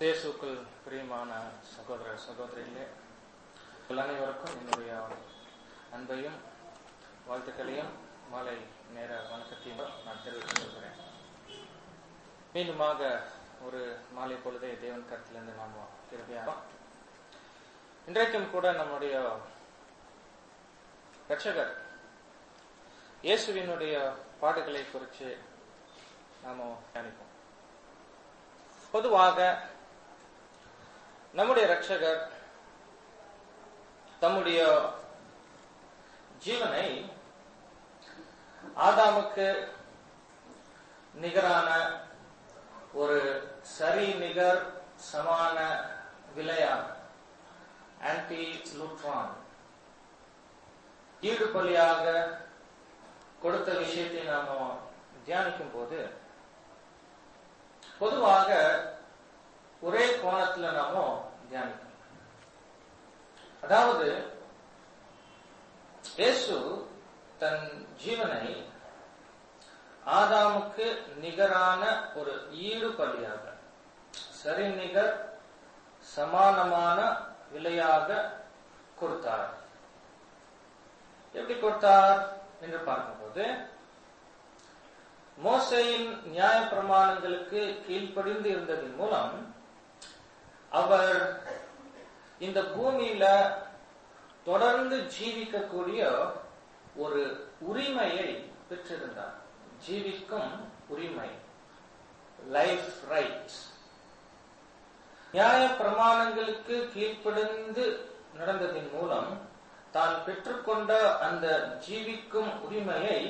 கிறிஸ்தேசுக்குள் பிரியமான சகோதர சகோதரிகளே உங்கள் அனைவருக்கும் என்னுடைய அன்பையும் வாழ்த்துக்களையும் மாலை நேர வணக்கத்தையும் நான் தெரிவித்துக் கொள்கிறேன் மீண்டுமாக ஒரு மாலை பொழுதை தேவன் கருத்திலிருந்து நாம் திரும்பியாக இன்றைக்கும் கூட நம்முடைய ரட்சகர் இயேசுவினுடைய பாடுகளை குறித்து நாம தியானிப்போம் பொதுவாக நம்முடைய ரட்சகர் தம்முடைய ஜீவனை ஆதாமுக்கு நிகரான ஒரு சரி நிகர் சமான விலையான ஆன்டி லூட்ரான் ஈடுபலியாக கொடுத்த விஷயத்தை நாம தியானிக்கும் போது பொதுவாக ஒரே கோணத்துல நாம தியானிக்கணும் அதாவது இயேசு தன் ஜீவனை ஆதாமுக்கு நிகரான ஒரு ஈடு பலியாக சரி நிகர் சமானமான விலையாக கொடுத்தார் எப்படி கொடுத்தார் என்று பார்க்கும்போது மோசையின் நியாய பிரமாணங்களுக்கு கீழ்ப்படிந்து இருந்ததன் மூலம் அவர் இந்த பூமியில தொடர்ந்து ஜீவிக்கக்கூடிய ஒரு உரிமையை பெற்றிருந்தார் ஜீவிக்கும் உரிமை லைஃப் ரைட்ஸ் நியாய பிரமாணங்களுக்கு கீழ்ப்படிந்து நடந்ததின் மூலம் தான் பெற்றுக்கொண்ட அந்த ஜீவிக்கும் உரிமையை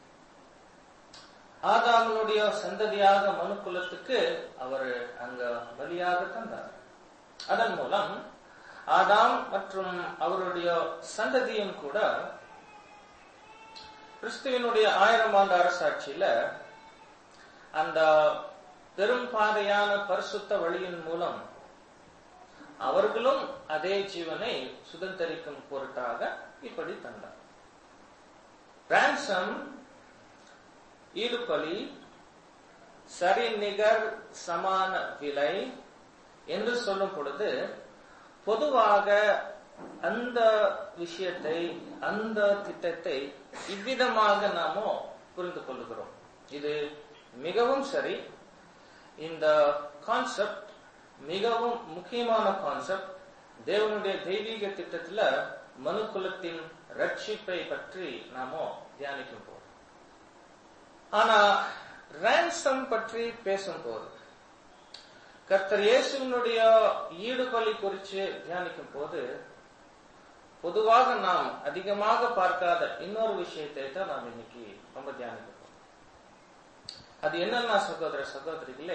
ஆதாமனுடைய சந்ததியாக மனுக்குலத்துக்கு அவர் அங்க பலியாக தந்தார் அதன் மூலம் ஆதாம் மற்றும் அவருடைய சந்ததியும் கூட கிறிஸ்துவனுடைய ஆயிரம் ஆண்டு அரசாட்சியில அந்த பெரும் பாதையான பரிசுத்த வழியின் மூலம் அவர்களும் அதே ஜீவனை சுதந்திரிக்கும் பொருட்டாக இப்படி தந்தார் ரான்சம் ஈடுபலி சரி நிகர் சமான விலை என்று சொல்லும் பொழுது பொதுவாக அந்த விஷயத்தை அந்த திட்டத்தை இவ்விதமாக நாம புரிந்து கொள்ளுகிறோம் இது மிகவும் சரி இந்த கான்செப்ட் மிகவும் முக்கியமான கான்செப்ட் தேவனுடைய தெய்வீக திட்டத்துல மனுக்குலத்தின் ரட்சிப்பை பற்றி நாம தியானிக்கும் போது ஆனா ரான்சம் பற்றி பேசும்போது கர்த்தர் இயேசுனுடைய ஈடுபலி குறித்து தியானிக்கும் போது பொதுவாக நாம் அதிகமாக பார்க்காத இன்னொரு விஷயத்தை தான் நாம் இன்னைக்கு ரொம்ப தியானிக்க அது என்னன்னா சகோதர சகோதரிகளே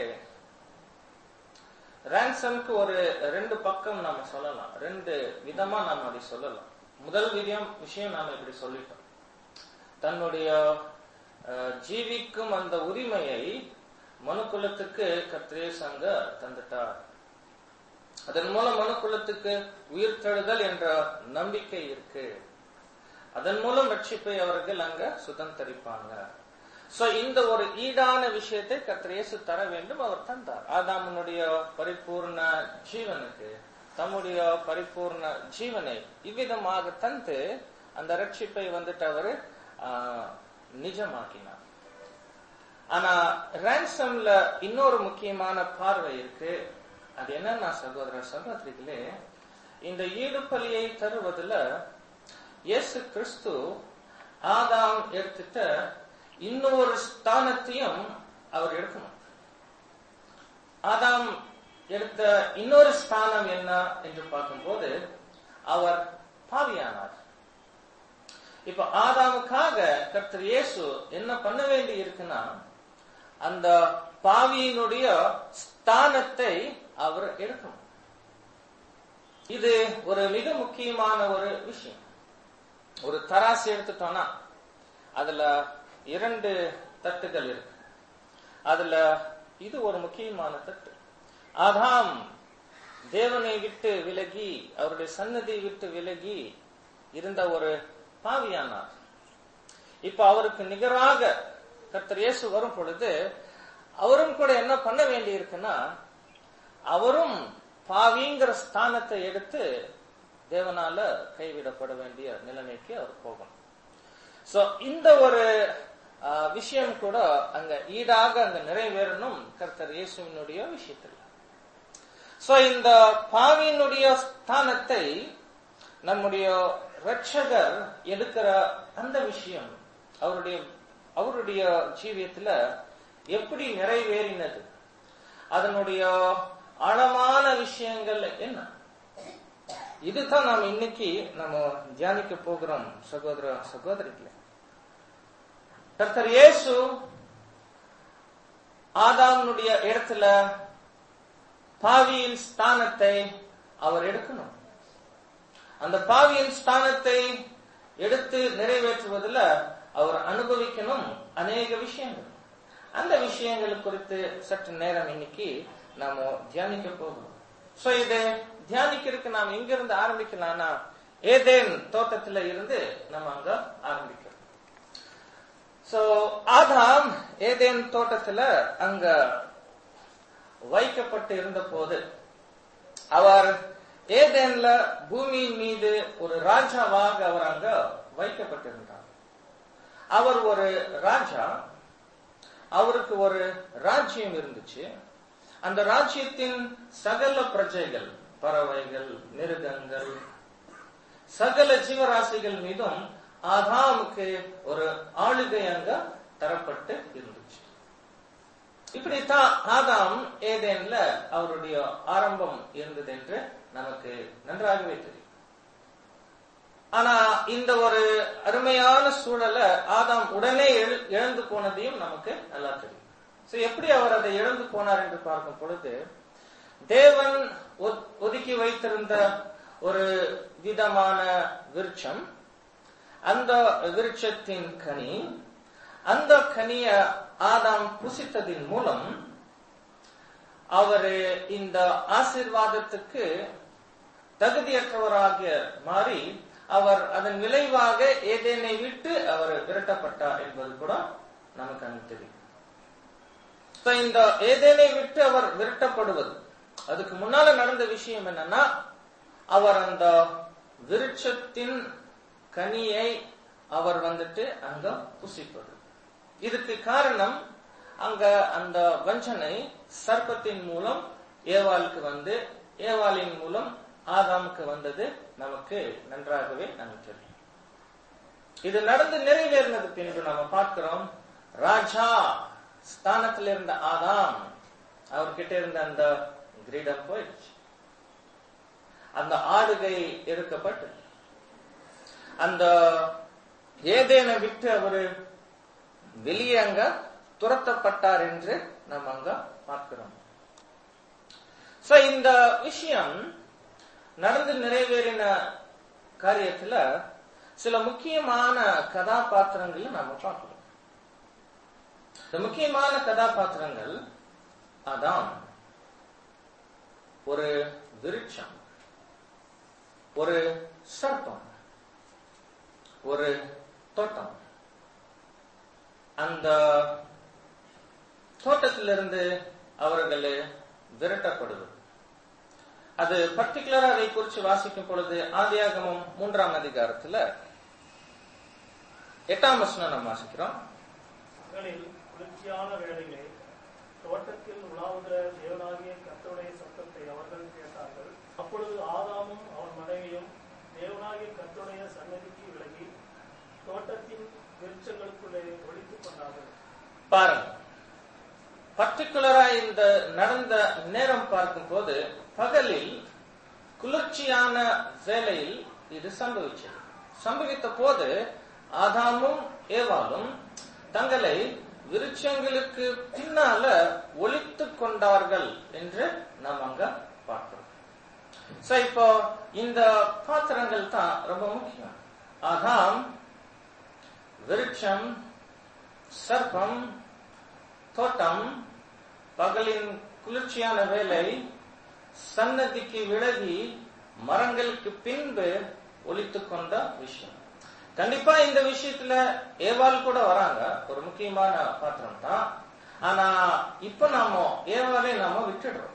ரான்சம்க்கு ஒரு ரெண்டு பக்கம் நாம சொல்லலாம் ரெண்டு விதமா நாம் அதை சொல்லலாம் முதல் விதம் விஷயம் நாம இப்படி சொல்லிட்டோம் தன்னுடைய ஜீவிக்கும் அந்த உரிமையை மனுக்குலத்துக்கு கத்திரே சங்க தந்துட்டார் அதன் மூலம் மனுக்குலத்துக்கு உயிர் தழுதல் என்ற நம்பிக்கை இருக்கு அதன் மூலம் ரட்சிப்பை அவர்கள் அங்க சுதந்திரிப்பாங்க சோ இந்த ஒரு ஈடான விஷயத்தை கத்திரேசு தர வேண்டும் அவர் தந்தார் ஆதாமனுடைய பரிபூர்ண ஜீவனுக்கு தம்முடைய பரிபூர்ண ஜீவனை இவ்விதமாக தந்து அந்த ரட்சிப்பை வந்துட்டு அவரு நிஜமாக்கினார் ஆனா ரான்சம்ல இன்னொரு முக்கியமான பார்வை இருக்கு அது என்னன்னா சகோதர சகோதரிகளே இந்த ஈடுபலியை தருவதுல இயேசு கிறிஸ்து ஆதாம் எடுத்துட்ட இன்னொரு ஸ்தானத்தையும் அவர் எடுக்கணும் ஆதாம் எடுத்த இன்னொரு ஸ்தானம் என்ன என்று பார்க்கும்போது அவர் பாவியானார் இப்ப ஆதாமுக்காக கர்த்தர் இயேசு என்ன பண்ண வேண்டி இருக்குன்னா அந்த பாவியினுடைய ஸ்தானத்தை அவர் எடுக்கணும் இது ஒரு மிக முக்கியமான ஒரு விஷயம் ஒரு தராசு எடுத்துட்டோம்னா அதுல இரண்டு தட்டுகள் இருக்கு அதுல இது ஒரு முக்கியமான தட்டு ஆதாம் தேவனை விட்டு விலகி அவருடைய சன்னதியை விட்டு விலகி இருந்த ஒரு பாவியானார் இப்ப அவருக்கு நிகராக கர்த்தர் இயேசு வரும் பொழுது அவரும் கூட என்ன பண்ண வேண்டி இருக்குன்னா அவரும் பாவிங்கிற ஸ்தானத்தை எடுத்து தேவனால கைவிடப்பட வேண்டிய நிலைமைக்கு அவர் போகணும் சோ இந்த ஒரு ஆஹ், விஷயம் கூட அங்க ஈடாக அங்க நிறைவேறணும் கர்த்தர் இயேசுவினுடைய விஷயத்தில் சோ இந்த பாவியினுடைய ஸ்தானத்தை நம்முடைய ரட்சகர் எடுக்கிற அந்த விஷயம் அவருடைய அவருடைய ஜீவியத்துல எப்படி நிறைவேறினது அதனுடைய ஆழமான விஷயங்கள் என்ன இதுதான் நாம் இன்னைக்கு நம்ம தியானிக்க போகிறோம் சகோதர சகோதரிகளே கர்த்தர் இயேசு ஆதாமுடைய இடத்துல பாவியின் ஸ்தானத்தை அவர் எடுக்கணும் அந்த பாவியின் ஸ்தானத்தை எடுத்து நிறைவேற்றுவதில் அவர் அனுபவிக்கணும் அநேக விஷயங்கள் அந்த விஷயங்கள் குறித்து சற்று நேரம் இன்னைக்கு நாம தியானிக்க போகிறோம் சோ இது தியானிக்கிறதுக்கு நாம் எங்கிருந்து ஆரம்பிக்கலாம்னா ஏதேன் தோட்டத்துல இருந்து நம்ம அங்க ஆரம்பிக்கிறோம் சோ ஆதாம் ஏதேன் தோட்டத்துல அங்க வைக்கப்பட்டு இருந்த போது அவர் ஏதேன்ல பூமியின் மீது ஒரு ராஜாவாக அவர் அங்க வைக்கப்பட்டிருந்தார் அவர் ஒரு ராஜா அவருக்கு ஒரு ராஜ்யம் இருந்துச்சு அந்த ராஜ்யத்தின் சகல பிரஜைகள் பறவைகள் மிருகங்கள் சகல ஜீவராசிகள் மீதும் ஆதாமுக்கு ஒரு ஆளுகை அங்க தரப்பட்டு இருந்துச்சு இப்படித்தான் ஆதாம் ஏதேன்ல அவருடைய ஆரம்பம் இருந்தது என்று நமக்கு நன்றாகவே தெரியும் ஆனா இந்த ஒரு அருமையான சூழல ஆதாம் உடனே எழு- இழந்து போனதையும் நமக்கு நல்லா தெரியும் சோ எப்படி அவர் அதை இழந்து போனார் என்று பார்க்கும் பொழுது தேவன் ஒ- ஒதுக்கி வைத்திருந்த ஒரு விதமான விருட்சம் அந்த விருட்சத்தின் கனி அந்த கனிய ஆதாம் புசித்ததின் மூலம் அவர் இந்த ஆசீர்வாதத்துக்கு தகுதியற்றவராக மாறி அவர் அதன் விளைவாக ஏதேனை விட்டு அவர் விரட்டப்பட்டார் என்பது கூட நமக்கு அங்கு தெரியும் So, இந்த ஏதேனை விட்டு அவர் விரட்டப்படுவது அதுக்கு முன்னால நடந்த விஷயம் என்னன்னா அவர் அந்த விருட்சத்தின் கனியை அவர் வந்துட்டு அங்க புசிப்பது இதுக்கு காரணம் அங்க அந்த வஞ்சனை சர்ப்பத்தின் மூலம் ஏவாளுக்கு வந்து ஏவாளின் மூலம் ஆதாமுக்கு வந்தது நமக்கு நன்றாகவே நமக்கு தெரியும் இது நடந்து நிறைவேறினது பின்பு நாம பார்க்கிறோம் ராஜா ஸ்தானத்தில் இருந்த ஆதாம் அவர்கிட்ட இருந்த அந்த கிரீடம் போயிடுச்சு அந்த ஆளுகை எடுக்கப்பட்டு அந்த ஏதேனை விட்டு அவரு வெளியே அங்க துரத்தப்பட்டார் என்று நாம் அங்க பார்க்கிறோம் சோ இந்த விஷயம் நடந்து நிறைவேறின காரியத்துல சில முக்கியமான கதாபாத்திரங்களை நாம பார்க்கிறோம் இந்த முக்கியமான கதாபாத்திரங்கள் அதான் ஒரு விருட்சம் ஒரு சர்ப்பம் ஒரு தோட்டம் அந்த தோட்டத்திலிருந்து அவர்கள் விரட்டப்படுவது அது பர்டிகுலரா அதை குறித்து வாசிக்கும் பொழுது ஆதியாகமம் மூன்றாம் அதிகாரத்துல எட்டாம் வசனம் நம்ம வாசிக்கிறோம் பகலில் குளிர்ச்சியான வேளையிலே தோட்டத்தில் உலாவுகிற தேவனாகிய கர்த்தருடைய சத்தத்தை அவர்கள் கேட்டார்கள் அப்பொழுது ஆதாமும் அவன் மனைவியும் தேவனாகிய கர்த்தருடைய சன்னதிக்கு விலகி தோட்டத்தின் விருட்சங்களுக்குள்ளே ஒளித்துக் கொண்டார்கள் பாருங்க பர்டிகுலரா இந்த நடந்த நேரம் பார்க்கும்போது பகலில் குளிர்ச்சியான வேளையில் இது சம்பவிச்சது சம்பவித்த போது ஆதாமும் ஏவாளும் தங்களை விருட்சங்களுக்கு பின்னால ஒளித்துக் கொண்டார்கள் என்று நாம் அங்க பார்க்கிறோம் சோ இப்போ இந்த பாத்திரங்கள் தான் ரொம்ப முக்கியம் ஆதாம் விருட்சம் சர்ப்பம் தோட்டம் பகலின் குளிர்ச்சியான வேலை சன்னதிக்கு விலகி மரங்களுக்கு பின்பு ஒலித்துக் கொண்ட விஷயம் கண்டிப்பா இந்த விஷயத்துல ஏவாள் கூட வராங்க ஒரு முக்கியமான பாத்திரம் தான் ஆனா இப்ப நாம ஏவாலே நாம விட்டுடுறோம்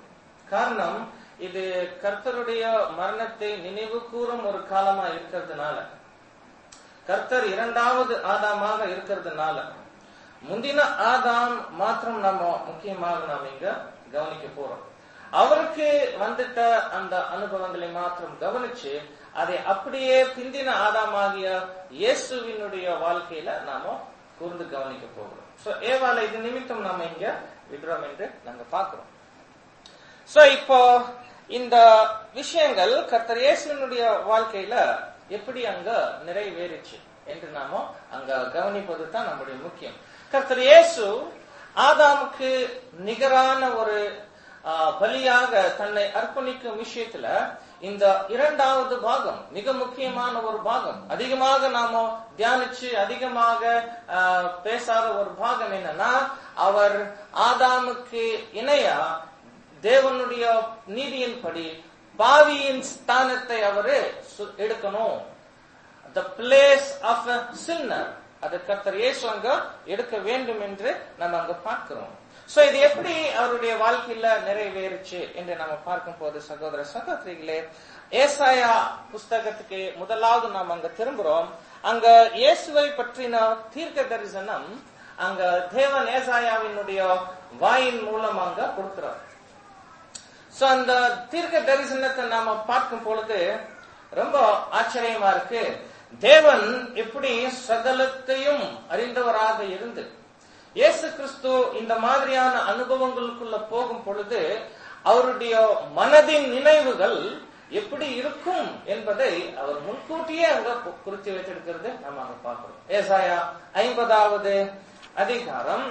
காரணம் இது கர்த்தருடைய மரணத்தை நினைவு கூறும் ஒரு காலமா இருக்கிறதுனால கர்த்தர் இரண்டாவது ஆதாமாக இருக்கிறதுனால முந்தின ஆதாம் மாத்திரம் நம்ம முக்கியமாக நாம் இங்க கவனிக்க போறோம் அவருக்கு வந்துட்ட அந்த அனுபவங்களை மாத்திரம் கவனிச்சு அதை அப்படியே பிந்தின ஆதாமாகிய இயேசுவினுடைய வாழ்க்கையில நாம கூர்ந்து கவனிக்க போகிறோம் சோ ஏவால இது நிமித்தம் நாம இங்க விடுறோம் என்று நாங்க பாக்குறோம் சோ இப்போ இந்த விஷயங்கள் கர்த்தர் இயேசுவினுடைய வாழ்க்கையில எப்படி அங்க நிறைவேறிச்சு என்று நாம அங்க கவனிப்பது தான் நம்முடைய முக்கியம் கர்த்தர் இயேசு ஆதாமுக்கு நிகரான ஒரு ஆ, பலியாக தன்னை அர்ப்பணிக்கும் விஷயத்துல இந்த இரண்டாவது பாகம் மிக முக்கியமான ஒரு பாகம் அதிகமாக நாம தியானிச்சு அதிகமாக ஆ, பேசாத ஒரு பாகம் என்னன்னா அவர் ஆதாமுக்கு இணையா தேவனுடைய நீதியின்படி பாவியின் ஸ்தானத்தை அவரு சு- எடுக்கணும் த பிளேஸ் ஆஃப் அ சின்னர் அது கர்த்தர் இயேசு அங்க எடுக்க வேண்டும் என்று நம்ம அங்க பார்க்கிறோம் சோ இது எப்படி அவருடைய வாழ்க்கையில நிறைவேறுச்சு என்று நம்ம பார்க்கும் போது சகோதர சகோதரிகளே ஏசாயா புஸ்தகத்துக்கு முதலாவது நாம் அங்க திரும்புறோம் அங்க இயேசுவை பற்றின தீர்க்க தரிசனம் அங்க தேவன் ஏசாயாவினுடைய வாயின் மூலம் அங்க கொடுக்கிறார் சோ அந்த தீர்க்க தரிசனத்தை நாம பார்க்கும் பொழுது ரொம்ப ஆச்சரியமா இருக்கு தேவன் எப்படி சகலத்தையும் அறிந்தவராக இருந்து இயேசு கிறிஸ்து இந்த மாதிரியான அனுபவங்களுக்குள்ள போகும் பொழுது அவருடைய மனதின் நினைவுகள் எப்படி இருக்கும் என்பதை அவர் முன்கூட்டியே அங்க கு- குறித்து வைத்திருக்கிறது நம்ம அங்க பார்க்கிறோம் ஏசாயா ஐம்பதாவது அதிகாரம்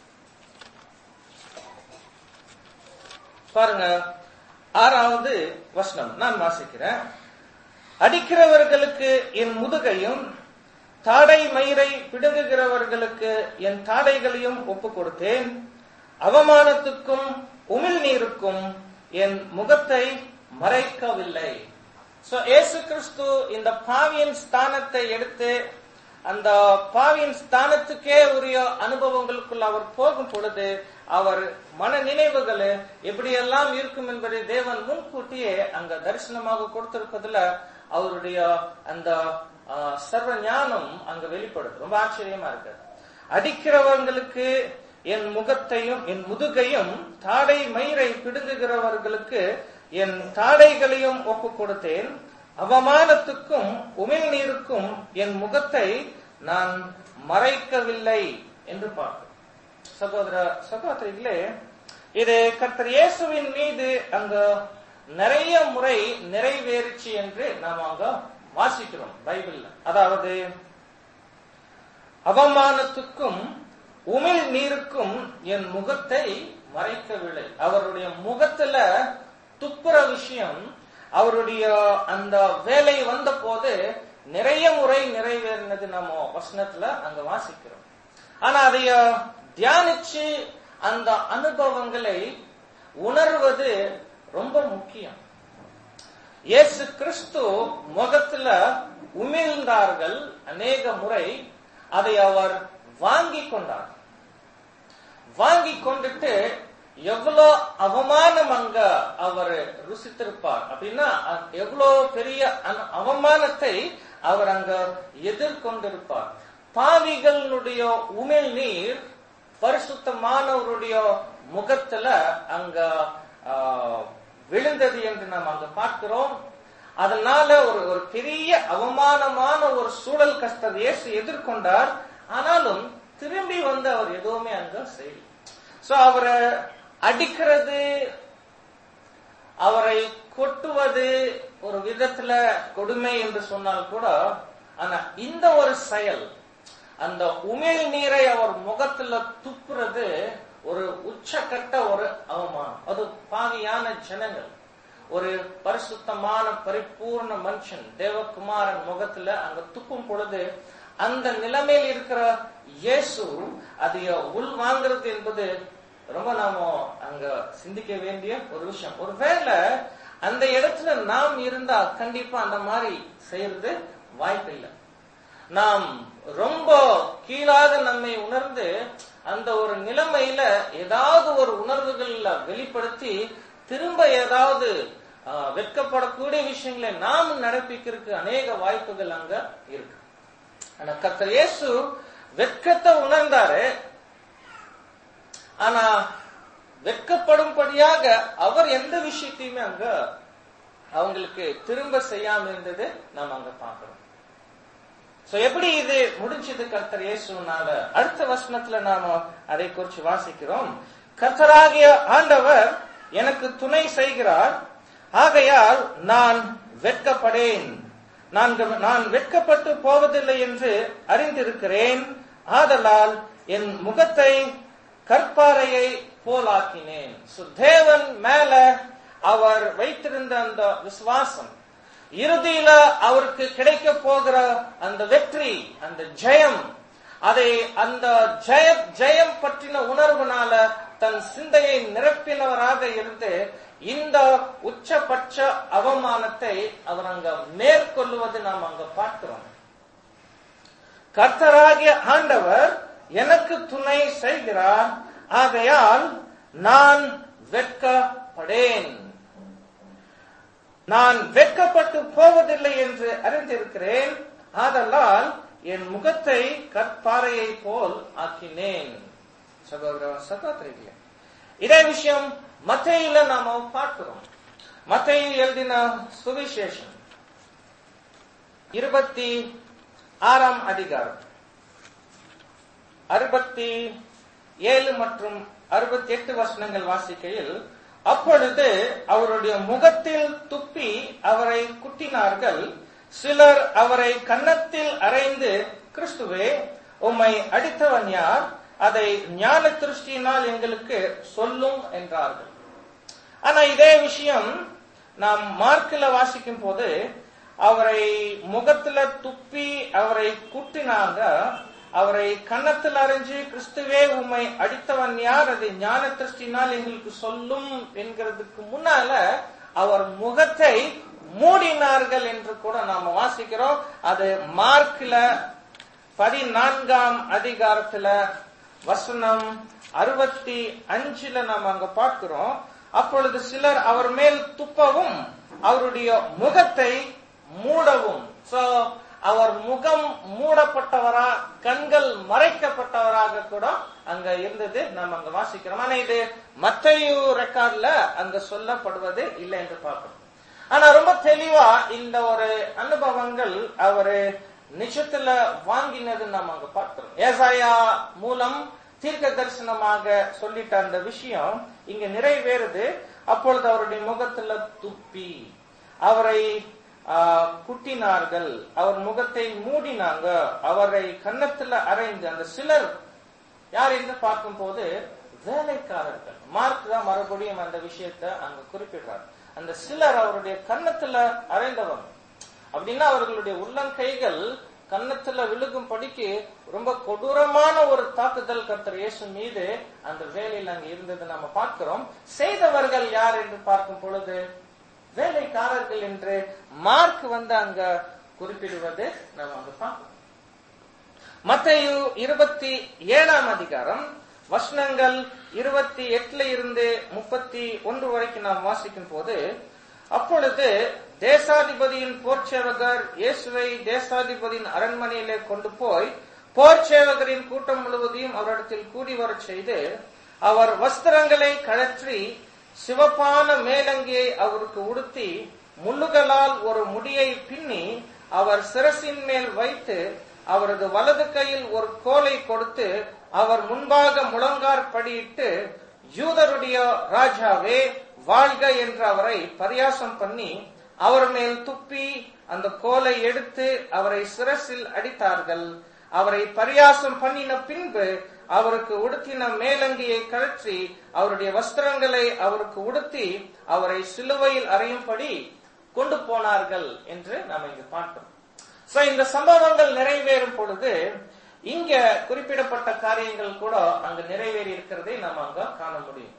பாருங்க ஆறாவது வசனம் நான் வாசிக்கிறேன் அடிக்கிறவர்களுக்கு என் முதுகையும் தாடை மயிரை பிடுங்குகிறவர்களுக்கு என் தாடைகளையும் ஒப்பு கொடுத்தேன் அவமானத்துக்கும் உமிழ் நீருக்கும் என் முகத்தை மறைக்கவில்லை சோ இயேசு கிறிஸ்து இந்த பாவியின் ஸ்தானத்தை எடுத்து அந்த பாவியின் ஸ்தானத்துக்கே உரிய அனுபவங்களுக்குள் அவர் போகும் பொழுது அவர் மன நினைவுகள் எப்படியெல்லாம் இருக்கும் என்பதை தேவன் முன்கூட்டியே அங்க தரிசனமாக கொடுத்திருப்பதுல அவருடைய அந்த ஆ, சர்வ ஞானம் அங்க வெளிப்படுது ரொம்ப ஆச்சரியமா இருக்கு அடிக்கிறவங்களுக்கு என் முகத்தையும் என் முதுகையும் தாடை மயிரை பிடுங்குகிறவர்களுக்கு என் தாடைகளையும் ஒப்பு கொடுத்தேன் அவமானத்துக்கும் உமிழ் நீருக்கும் என் முகத்தை நான் மறைக்கவில்லை என்று பார்க்கிறோம் சகோதர சகோதரிகளே இது கர்த்தர் இயேசுவின் மீது அங்க நிறைய முறை நிறைவேறுச்சு என்று நாம் அங்க வாசிக்கிறோம் பைபிள்ல அதாவது அவமானத்துக்கும் உமிழ் நீருக்கும் என் முகத்தை மறைக்கவில்லை அவருடைய முகத்துல துப்புற விஷயம் அவருடைய அந்த வேலை வந்த போது நிறைய முறை நிறைவேறினது நம்ம வசனத்துல அங்க வாசிக்கிறோம் ஆனா அதைய தியானிச்சு அந்த அனுபவங்களை உணர்வது ரொம்ப முக்கியம் இயேசு கிறிஸ்து முகத்துல உமிழ்ந்தார்கள் அநேக முறை அதை அவர் வாங்கி கொண்டார் வாங்கி கொண்டுட்டு எவ்வளோ அவமானம் அங்க அவர் ருசித்திருப்பார் அப்படின்னா அ- எவ்வளவு பெரிய அன- அவமானத்தை அவர் அங்க எதிர்கொண்டிருப்பார் பாவிகளுடைய உமிழ் நீர் பரிசுத்தமானவருடைய முகத்துல அங்க ஆ, விழுந்தது என்று நாம் அங்க பார்க்கிறோம் அதனால ஒரு ஒரு பெரிய அவமானமான ஒரு சூழல் கஷ்டத்தை இயேசு எதிர்கொண்டார் ஆனாலும் திரும்பி வந்து அவர் எதுவுமே அங்க செய்யல சோ அவரை அடிக்கிறது அவரை கொட்டுவது ஒரு விதத்துல கொடுமை என்று சொன்னால் கூட ஆனா இந்த ஒரு செயல் அந்த உமிழ் நீரை அவர் முகத்துல துப்புறது ஒரு உச்சக்கட்ட ஒரு அவமானம் அது பாவியான ஜனங்கள் ஒரு பரிசுத்தமான பரிபூர்ண மனுஷன் தேவகுமாரன் முகத்துல அங்க துப்பும் பொழுது அந்த நிலைமையில் இருக்கிற இயேசு அதைய உள் வாங்குறது என்பது ரொம்ப நாம அங்க சிந்திக்க வேண்டிய ஒரு விஷயம் ஒருவேளை அந்த இடத்துல நாம் இருந்தா கண்டிப்பா அந்த மாதிரி செய்யறது வாய்ப்பில்லை நாம் ரொம்ப கீழாக நம்மை உணர்ந்து அந்த ஒரு நிலைமையில ஏதாவது ஒரு உணர்வுகள்ல வெளிப்படுத்தி திரும்ப ஏதாவது ஆஹ், வெட்கப்படக்கூடிய விஷயங்களை நாம் நடப்பிக்கிறதுக்கு அநேக வாய்ப்புகள் அங்க இருக்கு ஆனா கர்த்தர் இயேசு வெட்கத்தை உணர்ந்தாரு ஆனா வெட்கப்படும்படியாக அவர் எந்த விஷயத்தையுமே அங்க அவங்களுக்கு திரும்ப செய்யாம இருந்தது நாம் அங்க பார்க்கிறோம் சோ எப்படி இது முடிஞ்சது கர்த்தர் இயேசுனால அடுத்த வசனத்துல நாம அதை குறித்து வாசிக்கிறோம் கர்த்தராகிய ஆண்டவர் எனக்கு துணை செய்கிறார் ஆகையால் நான் வெட்கப்படேன் நான் க- நான் வெட்கப்பட்டு போவதில்லை என்று அறிந்திருக்கிறேன் ஆதலால் என் முகத்தை கற்பாறையை போலாக்கினேன் So, தேவன் மேல அவர் வைத்திருந்த அந்த விசுவாசம் இறுதியில அவருக்கு கிடைக்க போகிற அந்த வெற்றி அந்த ஜெயம் அதை அந்த ஜெய ஜெயம் பற்றின உணர்வுனால தன் சிந்தையை நிரப்பினவராக இருந்து இந்த உச்சபட்ச அவமானத்தை அவர் அங்க மேற்கொள்ளுவது நாம் அங்க பார்க்கிறோம் கர்த்தராகிய ஆண்டவர் எனக்கு துணை செய்கிறார் ஆகையால் நான் வெட்கப்படேன் நான் வெட்கப்பட்டு போவதில்லை என்று அறிந்திருக்கிறேன் ஆதலால் என் முகத்தை கற்பாறையை போல் ஆக்கினேன் சகோதர சகோதரிகளே இதே விஷயம் மத்தையில நாம பார்க்கிறோம் மத்தையில் எழுதின சுவிசேஷம் இருபத்தி ஆறாம் அதிகாரம் அறுபத்தி ஏழு மற்றும் அறுபத்தி எட்டு வசனங்கள் வாசிக்கையில் அப்பொழுது அவருடைய முகத்தில் துப்பி அவரை குட்டினார்கள் சிலர் அவரை கன்னத்தில் அறைந்து கிறிஸ்துவே உம்மை அடித்தவன் யார் அதை ஞான திருஷ்டியினால் எங்களுக்கு சொல்லும் என்றார்கள் ஆனா இதே விஷயம் நாம் மார்க்கில் வாசிக்கும் போது அவரை முகத்துல துப்பி அவரை குட்டினாங்க அவரை கன்னத்தில் அரைஞ்சு கிறிஸ்துவே உம்மை அடித்தவன் யார் அதை ஞான திருஷ்டினால் எங்களுக்கு சொல்லும் என்கிறதுக்கு முன்னால அவர் முகத்தை மூடினார்கள் என்று கூட நாம வாசிக்கிறோம் அது மார்க்ல பதினான்காம் அதிகாரத்துல வசனம் அறுபத்தி அஞ்சுல நாம் அங்க பார்க்கிறோம் அப்பொழுது சிலர் அவர் மேல் துப்பவும் அவருடைய முகத்தை மூடவும் சோ அவர் முகம் மூடப்பட்டவரா கண்கள் மறைக்கப்பட்டவராக கூட அங்க இருந்தது நாம் அங்க வாசிக்கிறோம் ஆனா இது மத்தையு ரெக்கார்ட்ல அங்க சொல்லப்படுவது இல்லை என்று பார்க்கிறோம் ஆனா ரொம்ப தெளிவா இந்த ஒரு அனுபவங்கள் அவரு நிஜத்துல வாங்கினது நாம் அங்க பார்க்கிறோம் ஏசாயா மூலம் தீர்க்க தரிசனமாக சொல்லிட்ட அந்த விஷயம் இங்க நிறைவேறுது அப்பொழுது அவருடைய முகத்துல துப்பி அவரை ஆஹ், குட்டினார்கள் அவர் முகத்தை மூடினாங்க அவரை கன்னத்துல அரைந்து அந்த சிலர் யார் என்று பார்க்கும் போது வேலைக்காரர்கள் மார்க் தான் மறுபடியும் அந்த விஷயத்தை அங்க குறிப்பிடுறார் அந்த சிலர் அவருடைய கன்னத்துல அரைந்தவங்க அப்படின்னா அவர்களுடைய உள்ளங்கைகள் கன்னத்துல விழுகும் படிக்கு ரொம்ப கொடூரமான ஒரு தாக்குதல் கர்த்தர் இயேசு மீது அந்த வேலையில் அங்க இருந்தது நம்ம பார்க்கிறோம் செய்தவர்கள் யார் என்று பார்க்கும் பொழுது வேலைக்காரர்கள் என்று மார்க் வந்து அங்க குறிப்பிடுவது நம்ம அங்க பார்க்கிறோம் மத்தேயு இருபத்தி ஏழாம் அதிகாரம் வசனங்கள் இருபத்தி எட்டுல இருந்து முப்பத்தி ஒன்று வரைக்கும் நாம் வாசிக்கும் போது அப்பொழுது தேசாதிபதியின் போர்ச்சேவகர் இயேசுவை தேசாதிபதியின் அரண்மனையிலே கொண்டு போய் போர்ச்சேவகரின் கூட்டம் முழுவதையும் அவரிடத்தில் கூடி வரச் செய்து அவர் வஸ்திரங்களை கழற்றி சிவப்பான மேலங்கியை அவருக்கு உடுத்தி முள்ளுகளால் ஒரு முடியை பின்னி அவர் சிரசின் மேல் வைத்து அவரது வலது கையில் ஒரு கோலை கொடுத்து அவர் முன்பாக முழங்கார் படியிட்டு யூதருடைய ராஜாவே வாழ்க என்று அவரை பரியாசம் பண்ணி அவர் மேல் துப்பி அந்த கோலை எடுத்து அவரை சிரசில் அடித்தார்கள் அவரை பரியாசம் பண்ணின பின்பு அவருக்கு உடுத்தின மேலங்கியை கழற்றி அவருடைய வஸ்திரங்களை அவருக்கு உடுத்தி அவரை சிலுவையில் அறையும்படி கொண்டு போனார்கள் என்று நாம் இங்கு பார்க்கிறோம் சோ இந்த சம்பவங்கள் நிறைவேறும் பொழுது இங்க குறிப்பிடப்பட்ட காரியங்கள் கூட அங்கு நிறைவேறி இருக்கிறதை நாம் அங்க காண முடியும்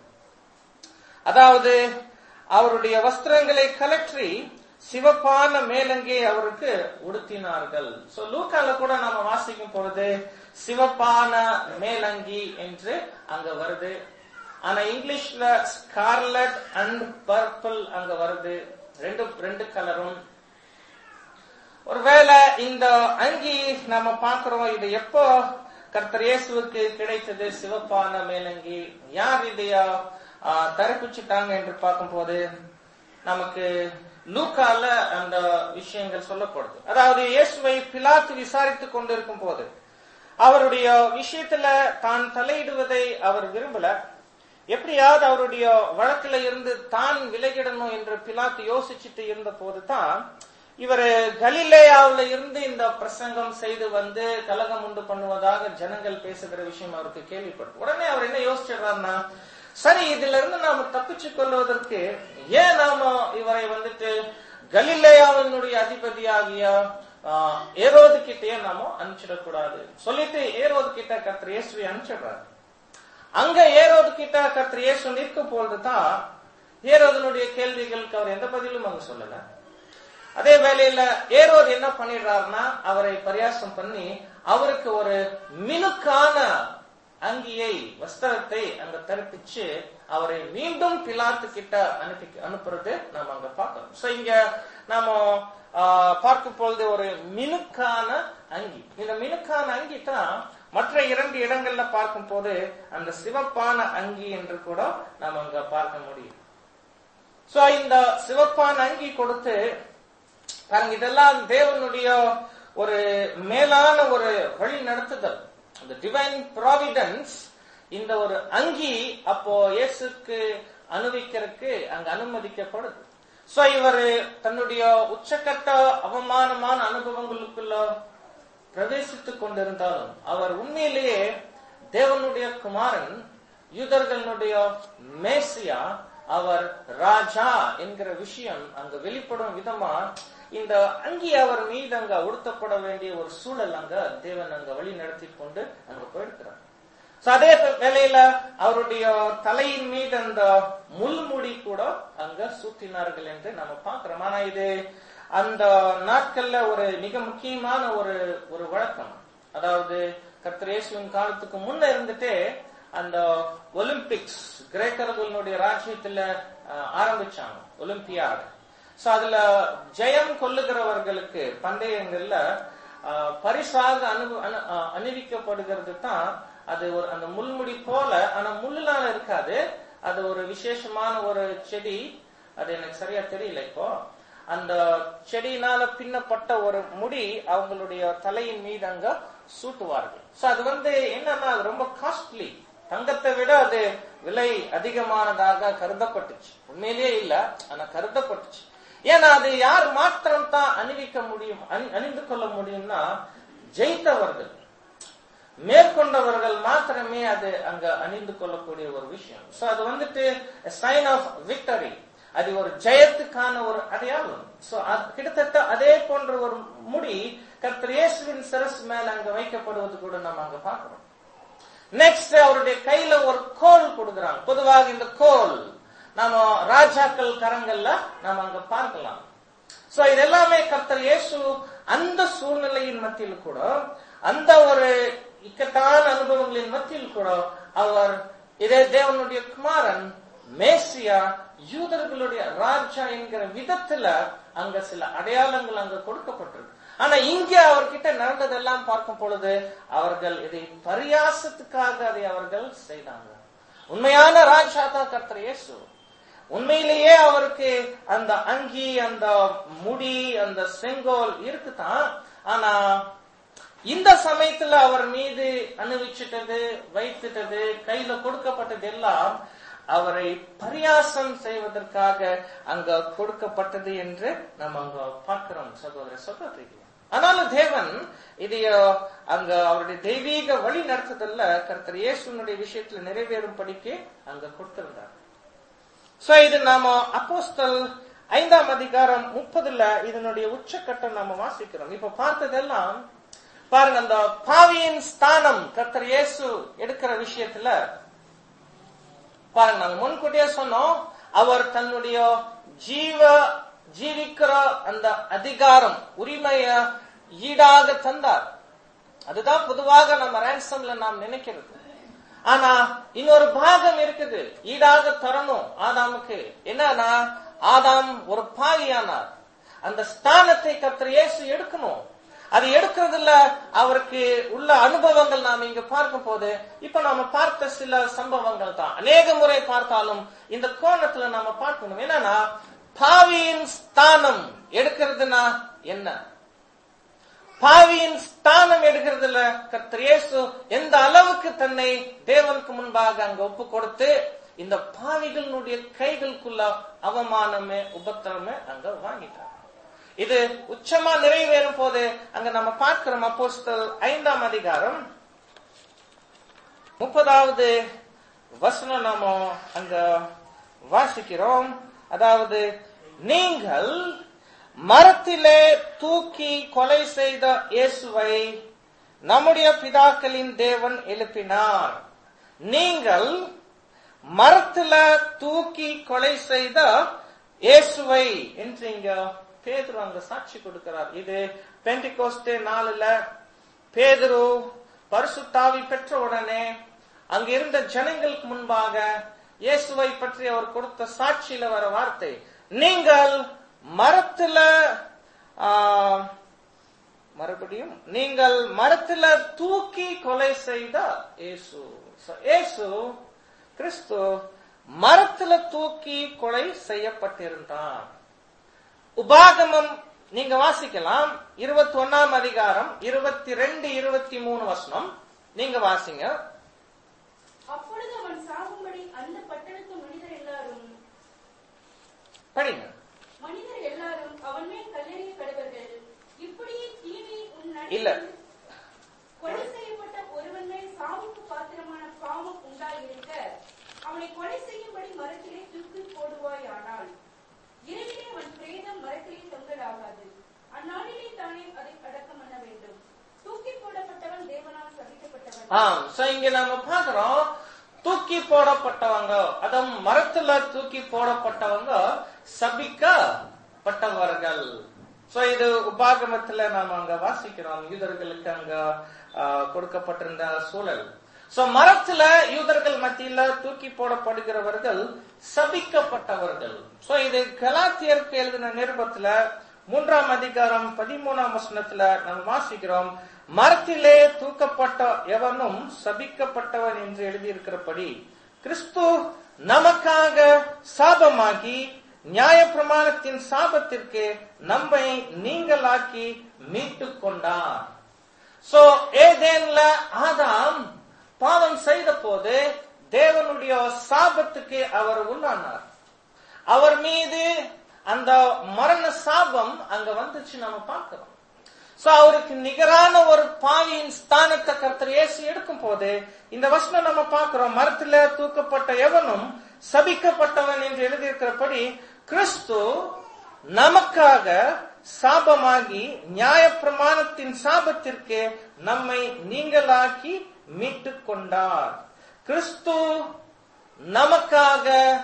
அதாவது அவருடைய வஸ்திரங்களை கலற்றி சிவப்பான மேலங்கே அவருக்கு உடுத்தினார்கள் சோ லூக்கால கூட நாம வாசிக்கும் பொழுது சிவப்பான மேலங்கி என்று அங்க வருது ஆனா இங்கிலீஷ்ல ஸ்கார்லட் அண்ட் பர்பிள் அங்க வருது ரெண்டு ரெண்டு கலரும் ஒருவேளை இந்த அங்கி நம்ம பார்க்கிறோம் இது எப்போ கர்த்தர் இயேசுவுக்கு கிடைத்தது சிவப்பான மேலங்கி யார் இதைய தரப்பிச்சுட்டாங்க என்று பார்க்கும்போது நமக்கு லூக்கால அந்த விஷயங்கள் சொல்லப்படுது அதாவது இயேசுவை பிலாத்து விசாரித்துக் கொண்டிருக்கும் போது அவருடைய விஷயத்துல தான் தலையிடுவதை அவர் விரும்பல எப்படியாவது அவருடைய வழக்குல இருந்து தான் விலகிடணும் என்று பிலாத்து யோசிச்சுட்டு இருந்த போதுதான் இவர் கலிலேயாவில இருந்து இந்த பிரசங்கம் செய்து வந்து கலகம் உண்டு பண்ணுவதாக ஜனங்கள் பேசுகிற விஷயம் அவருக்கு கேள்விப்படும் உடனே அவர் என்ன யோசிச்சிடுறாருன்னா சரி இதுல இருந்து நாம தப்பிச்சு கொள்வதற்கு ஏன் நாம இவரை வந்துட்டு கலிலேயாவினுடைய அதிபதியாகிய ஏரோது கிட்டே நாம அனுப்பிச்சிடக்கூடாது சொல்லிட்டு ஏரோது கிட்ட கத்திர இயேசுவை அனுப்பிச்சிடுறாரு அங்க ஏரோது கிட்ட கத்திர இயேசு நிற்கும் பொழுதுதான் ஏரோதனுடைய கேள்விகளுக்கு அவர் எந்த பதிலும் அங்க சொல்லல அதே வேளையில ஏரோது என்ன பண்ணிடுறாருன்னா அவரை பரியாசம் பண்ணி அவருக்கு ஒரு மினுக்கான அங்கியை வஸ்திரத்தை அங்க தரிப்பிச்சு அவரை மீண்டும் பிலாத்து கிட்ட அனுப்பி அனுப்புறது நாம அங்க பார்க்கணும் சோ இங்க நாம பார்க்கும் பொழுது ஒரு மினுக்கான அங்கி இந்த மினுக்கான அங்கி தான் மற்ற இரண்டு இடங்கள்ல பார்க்கும் போது அந்த சிவப்பான அங்கி என்று கூட நாம் அங்க பார்க்க முடியும் சோ இந்த சிவப்பான அங்கி கொடுத்து பாருங்க இதெல்லாம் தேவனுடைய ஒரு மேலான ஒரு வழி நடத்துதல் அந்த டிவைன் ப்ராவிடன்ஸ் இந்த ஒரு அங்கி அப்போ இயேசுக்கு அனுபவிக்கிறதுக்கு அங்க அனுமதிக்கப்படுது சோ இவர் தன்னுடைய உச்சக்கட்ட அவமானமான அனுபவங்களுக்குள்ள பிரவேசித்துக் கொண்டிருந்தாலும் அவர் உண்மையிலேயே தேவனுடைய குமாரன் யூதர்களுடைய மேசியா அவர் ராஜா என்கிற விஷயம் அங்க வெளிப்படும் விதமா இந்த அங்கி அவர் மீது அங்க உடுத்தப்பட வேண்டிய ஒரு சூழல் அங்க தேவன் அங்க வழி நடத்தி கொண்டு அங்க போயிருக்கிறார் அதே வேளையில அவருடைய தலையின் மீது அந்த முள்முடி கூட அங்க சூட்டினார்கள் என்று நம்ம பார்க்கிறோம் ஆனா இது அந்த நாட்கள்ல ஒரு மிக முக்கியமான ஒரு ஒரு வழக்கம் அதாவது கத்திரேசுவின் காலத்துக்கு முன்ன இருந்துட்டே அந்த ஒலிம்பிக்ஸ் கிரேக்கர்களுடைய ராஜ்யத்துல ஆரம்பிச்சாங்க ஒலிம்பியாடு சோ அதுல ஜெயம் கொள்ளுகிறவர்களுக்கு பந்தயங்கள்ல பரிசாக அனு அணிவிக்கப்படுகிறது தான் அது ஒரு அந்த முள்முடி போல ஆனா முள்ளால இருக்காது அது ஒரு விசேஷமான ஒரு செடி அது எனக்கு சரியா தெரியல இப்போ அந்த செடியினால பின்னப்பட்ட ஒரு முடி அவங்களுடைய தலையின் மீது அங்க சூட்டுவார்கள் சோ அது வந்து என்னன்னா அது ரொம்ப காஸ்ட்லி தங்கத்தை விட அது விலை அதிகமானதாக கருதப்பட்டுச்சு உண்மையிலேயே இல்ல ஆனா கருதப்பட்டுச்சு ஏன்னா அது யார் மாத்திரம் தான் அணிவிக்க முடியும் அணிந்து கொள்ள முடியும்னா ஜெயித்தவர்கள் மேற்கொண்டவர்கள் மாத்திரமே அது அங்க அணிந்து கொள்ளக்கூடிய ஒரு விஷயம் சோ அது வந்துட்டு சைன் ஆஃப் விக்டரி அது ஒரு ஜெயத்துக்கான ஒரு அடையாளம் சோ கிட்டத்தட்ட அதே போன்ற ஒரு முடி கர்த்தர் இயேசுவின் சிரஸ் மேல அங்க வைக்கப்படுவது கூட நம்ம அங்க பார்க்கிறோம் நெக்ஸ்ட் அவருடைய கையில ஒரு கோல் கொடுக்குறாங்க பொதுவாக இந்த கோல் நாம ராஜாக்கள் கரங்கள்ல நாம அங்க பார்க்கலாம் சோ இது எல்லாமே கர்த்தர் இயேசு அந்த சூழ்நிலையின் மத்தியில் கூட அந்த ஒரு இக்கட்டான அனுபவங்களின் மத்தியில் கூட அவர் இதே தேவனுடைய குமாரன் மேசியா யூதர்களுடைய ராஜா என்கிற விதத்துல அங்க சில அடையாளங்கள் அங்க கொடுக்கப்பட்டிருக்கு ஆனா இங்க அவர்கிட்ட நடந்ததெல்லாம் பார்க்கும் பொழுது அவர்கள் இதை பரியாசத்துக்காக அதை அவர்கள் செய்தாங்க உண்மையான ராஜா தான் கர்த்தர் இயேசு உண்மையிலேயே அவருக்கு அந்த அங்கி அந்த முடி அந்த செங்கோல் இருக்குதான் ஆனா இந்த சமயத்துல அவர் மீது அணிவிச்சிட்டது வைத்துட்டது கையில கொடுக்கப்பட்டது எல்லாம் அவரை பரியாசம் செய்வதற்காக அங்க கொடுக்கப்பட்டது என்று நம்ம அங்க பார்க்கிறோம் சகோதர சகோதரிகள் ஆனாலும் தேவன் இதைய அங்க அவருடைய தெய்வீக வழி நடத்துதல்ல கர்த்தர் இயேசுனுடைய விஷயத்துல நிறைவேறும் படிக்கு அங்க கொடுத்திருந்தார் சோ இது நாம அப்போஸ்தல் ஐந்தாம் அதிகாரம் முப்பதுல இதனுடைய உச்சக்கட்டம் நாம வாசிக்கிறோம் இப்ப பார்த்ததெல்லாம் பாருங்க அந்த பாவியின் ஸ்தானம் கர்த்தர் இயேசு எடுக்கிற விஷயத்துல பாருங்க நாங்க முன்கூட்டியே சொன்னோம் அவர் தன்னுடைய ஜீவ ஜீவிக்கிற அந்த அதிகாரம் உரிமைய ஈடாக தந்தார் அதுதான் பொதுவாக நம்ம ரேன்சம்ல நாம் நினைக்கிறது ஆனா இன்னொரு பாகம் இருக்குது ஈடாக தரணும் ஆதாமுக்கு என்னன்னா ஆதாம் ஒரு பாவியானார் அந்த ஸ்தானத்தை கர்த்தர் இயேசு எடுக்கணும் அது எடுக்கிறதுல அவருக்கு உள்ள அனுபவங்கள் நாம் இங்க பார்க்கும் போது இப்ப நாம பார்த்த சில சம்பவங்கள் தான் அநேக முறை பார்த்தாலும் இந்த கோணத்துல நாம பார்க்கணும் என்னன்னா பாவியின் ஸ்தானம் எடுக்கிறதுனா என்ன பாவியின் ஸ்தானம் எடுக்கிறதுல கர்த்தர் இயேசு எந்த அளவுக்கு தன்னை தேவனுக்கு முன்பாக அங்க ஒப்பு கொடுத்து இந்த பாவிகளுடைய கைகளுக்குள்ள அவமானமே உபத்திரமே அங்க வாங்கிட்டார் இது உச்சமா நிறைவேறும் போது அங்க நம்ம பார்க்கிறோம் அப்போஸ்தல் ஐந்தாம் அதிகாரம் முப்பதாவது வசனம் நாம அங்க வாசிக்கிறோம் அதாவது நீங்கள் மரத்திலே தூக்கி கொலை செய்த இயேசுவை நம்முடைய பிதாக்களின் தேவன் எழுப்பினார் நீங்கள் மரத்துல தூக்கி கொலை செய்த இயேசுவை என்று இங்க பேதுரு அங்க சாட்சி கொடுக்கிறார் இது பெண்டிகோஸ்டே நாளுல பேதுரு பரிசுத்தாவி பெற்ற உடனே அங்க இருந்த ஜனங்களுக்கு முன்பாக இயேசுவை பற்றி அவர் கொடுத்த சாட்சியில வர வார்த்தை நீங்கள் மரத்துல ஆ, மறுபடியும் நீங்கள் மரத்துல தூக்கி கொலை செய்த இயேசு So, இயேசு கிறிஸ்து மரத்துல தூக்கி கொலை செய்யப்பட்டிருந்தார் உபாகமம் நீங்க வாசிக்கலாம் இருபத்தி ஒன்னாம் அதிகாரம் இருபத்தி ரெண்டு இருபத்தி மூணு வசனம் நீங்க வாசிங்க அப்பொழுது அவன் சாகும்படி அந்த பட்டணத்து மனிதர் எல்லாரும் படிங்க மனிதர் எல்லாரும் அவன் மேல் கல்லெறிய கடவர்கள் இப்படியே தீமை உன் இல்ல. நடுவில் கொலை செய்யப்பட்ட ஒருவன் மேல் சாவுக்கு பாத்திரமான பாவம் உண்டாயிருக்க அவனை கொலை செய்யும்படி மரத்திலே தூக்கி போடுவாயானால் இரவிலே அவன் பிரேதம் மரத்திலே தொங்கலாகாது அந்நாளிலே தானே அதை அடக்கம் பண்ண வேண்டும் தூக்கி போடப்பட்டவன் தேவனால் சபிக்கப்பட்டவன் ஆம் சோ இங்க நாம பாக்குறோம் தூக்கி போடப்பட்டவங்க அதுவும் மரத்துல தூக்கி போடப்பட்டவங்க சபிக்கப்பட்டவர்கள் சோ இது உபாகமத்துல நாம அங்க வாசிக்கிறோம் யூதர்களுக்கு அங்க ஆ, கொடுக்கப்பட்டிருந்த சூழல் சோ மரத்துல யூதர்கள் மத்தியில தூக்கி போடப்படுகிறவர்கள் சபிக்கப்பட்டவர்கள் சோ இது கலாத்தியருக்கு எழுதின நிருபத்துல மூன்றாம் அதிகாரம் பதிமூணாம் வசனத்துல நம்ம வாசிக்கிறோம் மரத்திலே தூக்கப்பட்ட எவனும் சபிக்கப்பட்டவன் என்று எழுதியிருக்கிறபடி கிறிஸ்து நமக்காக சாபமாகி நியாயப்பிரமாணத்தின் சாபத்திற்கு நம்மை நீங்களாக்கி மீட்டுக் கொண்டார் சோ ஏதேன்ல ஆதாம் பாவம் செய்த போது தேவனுடைய சாபத்துக்கு அவர் உள்ளானார் அவர் மீது அந்த மரண சாபம் அங்க வந்துச்சு நம்ம பார்க்கிறோம் சோ அவருக்கு நிகரான ஒரு பாவியின் ஸ்தானத்தை கர்த்தர் இயேசு எடுக்கும் போது இந்த வசனம் நம்ம பார்க்கிறோம் மரத்துல தூக்கப்பட்ட எவனும் சபிக்கப்பட்டவன் என்று எழுதியிருக்கிறபடி கிறிஸ்து நமக்காக சாபமாகி நியாயப்பிரமாணத்தின் சாபத்திற்கு நம்மை நீங்களாக்கி மீட்டுக் கொண்டார் கிறிஸ்து நமக்காக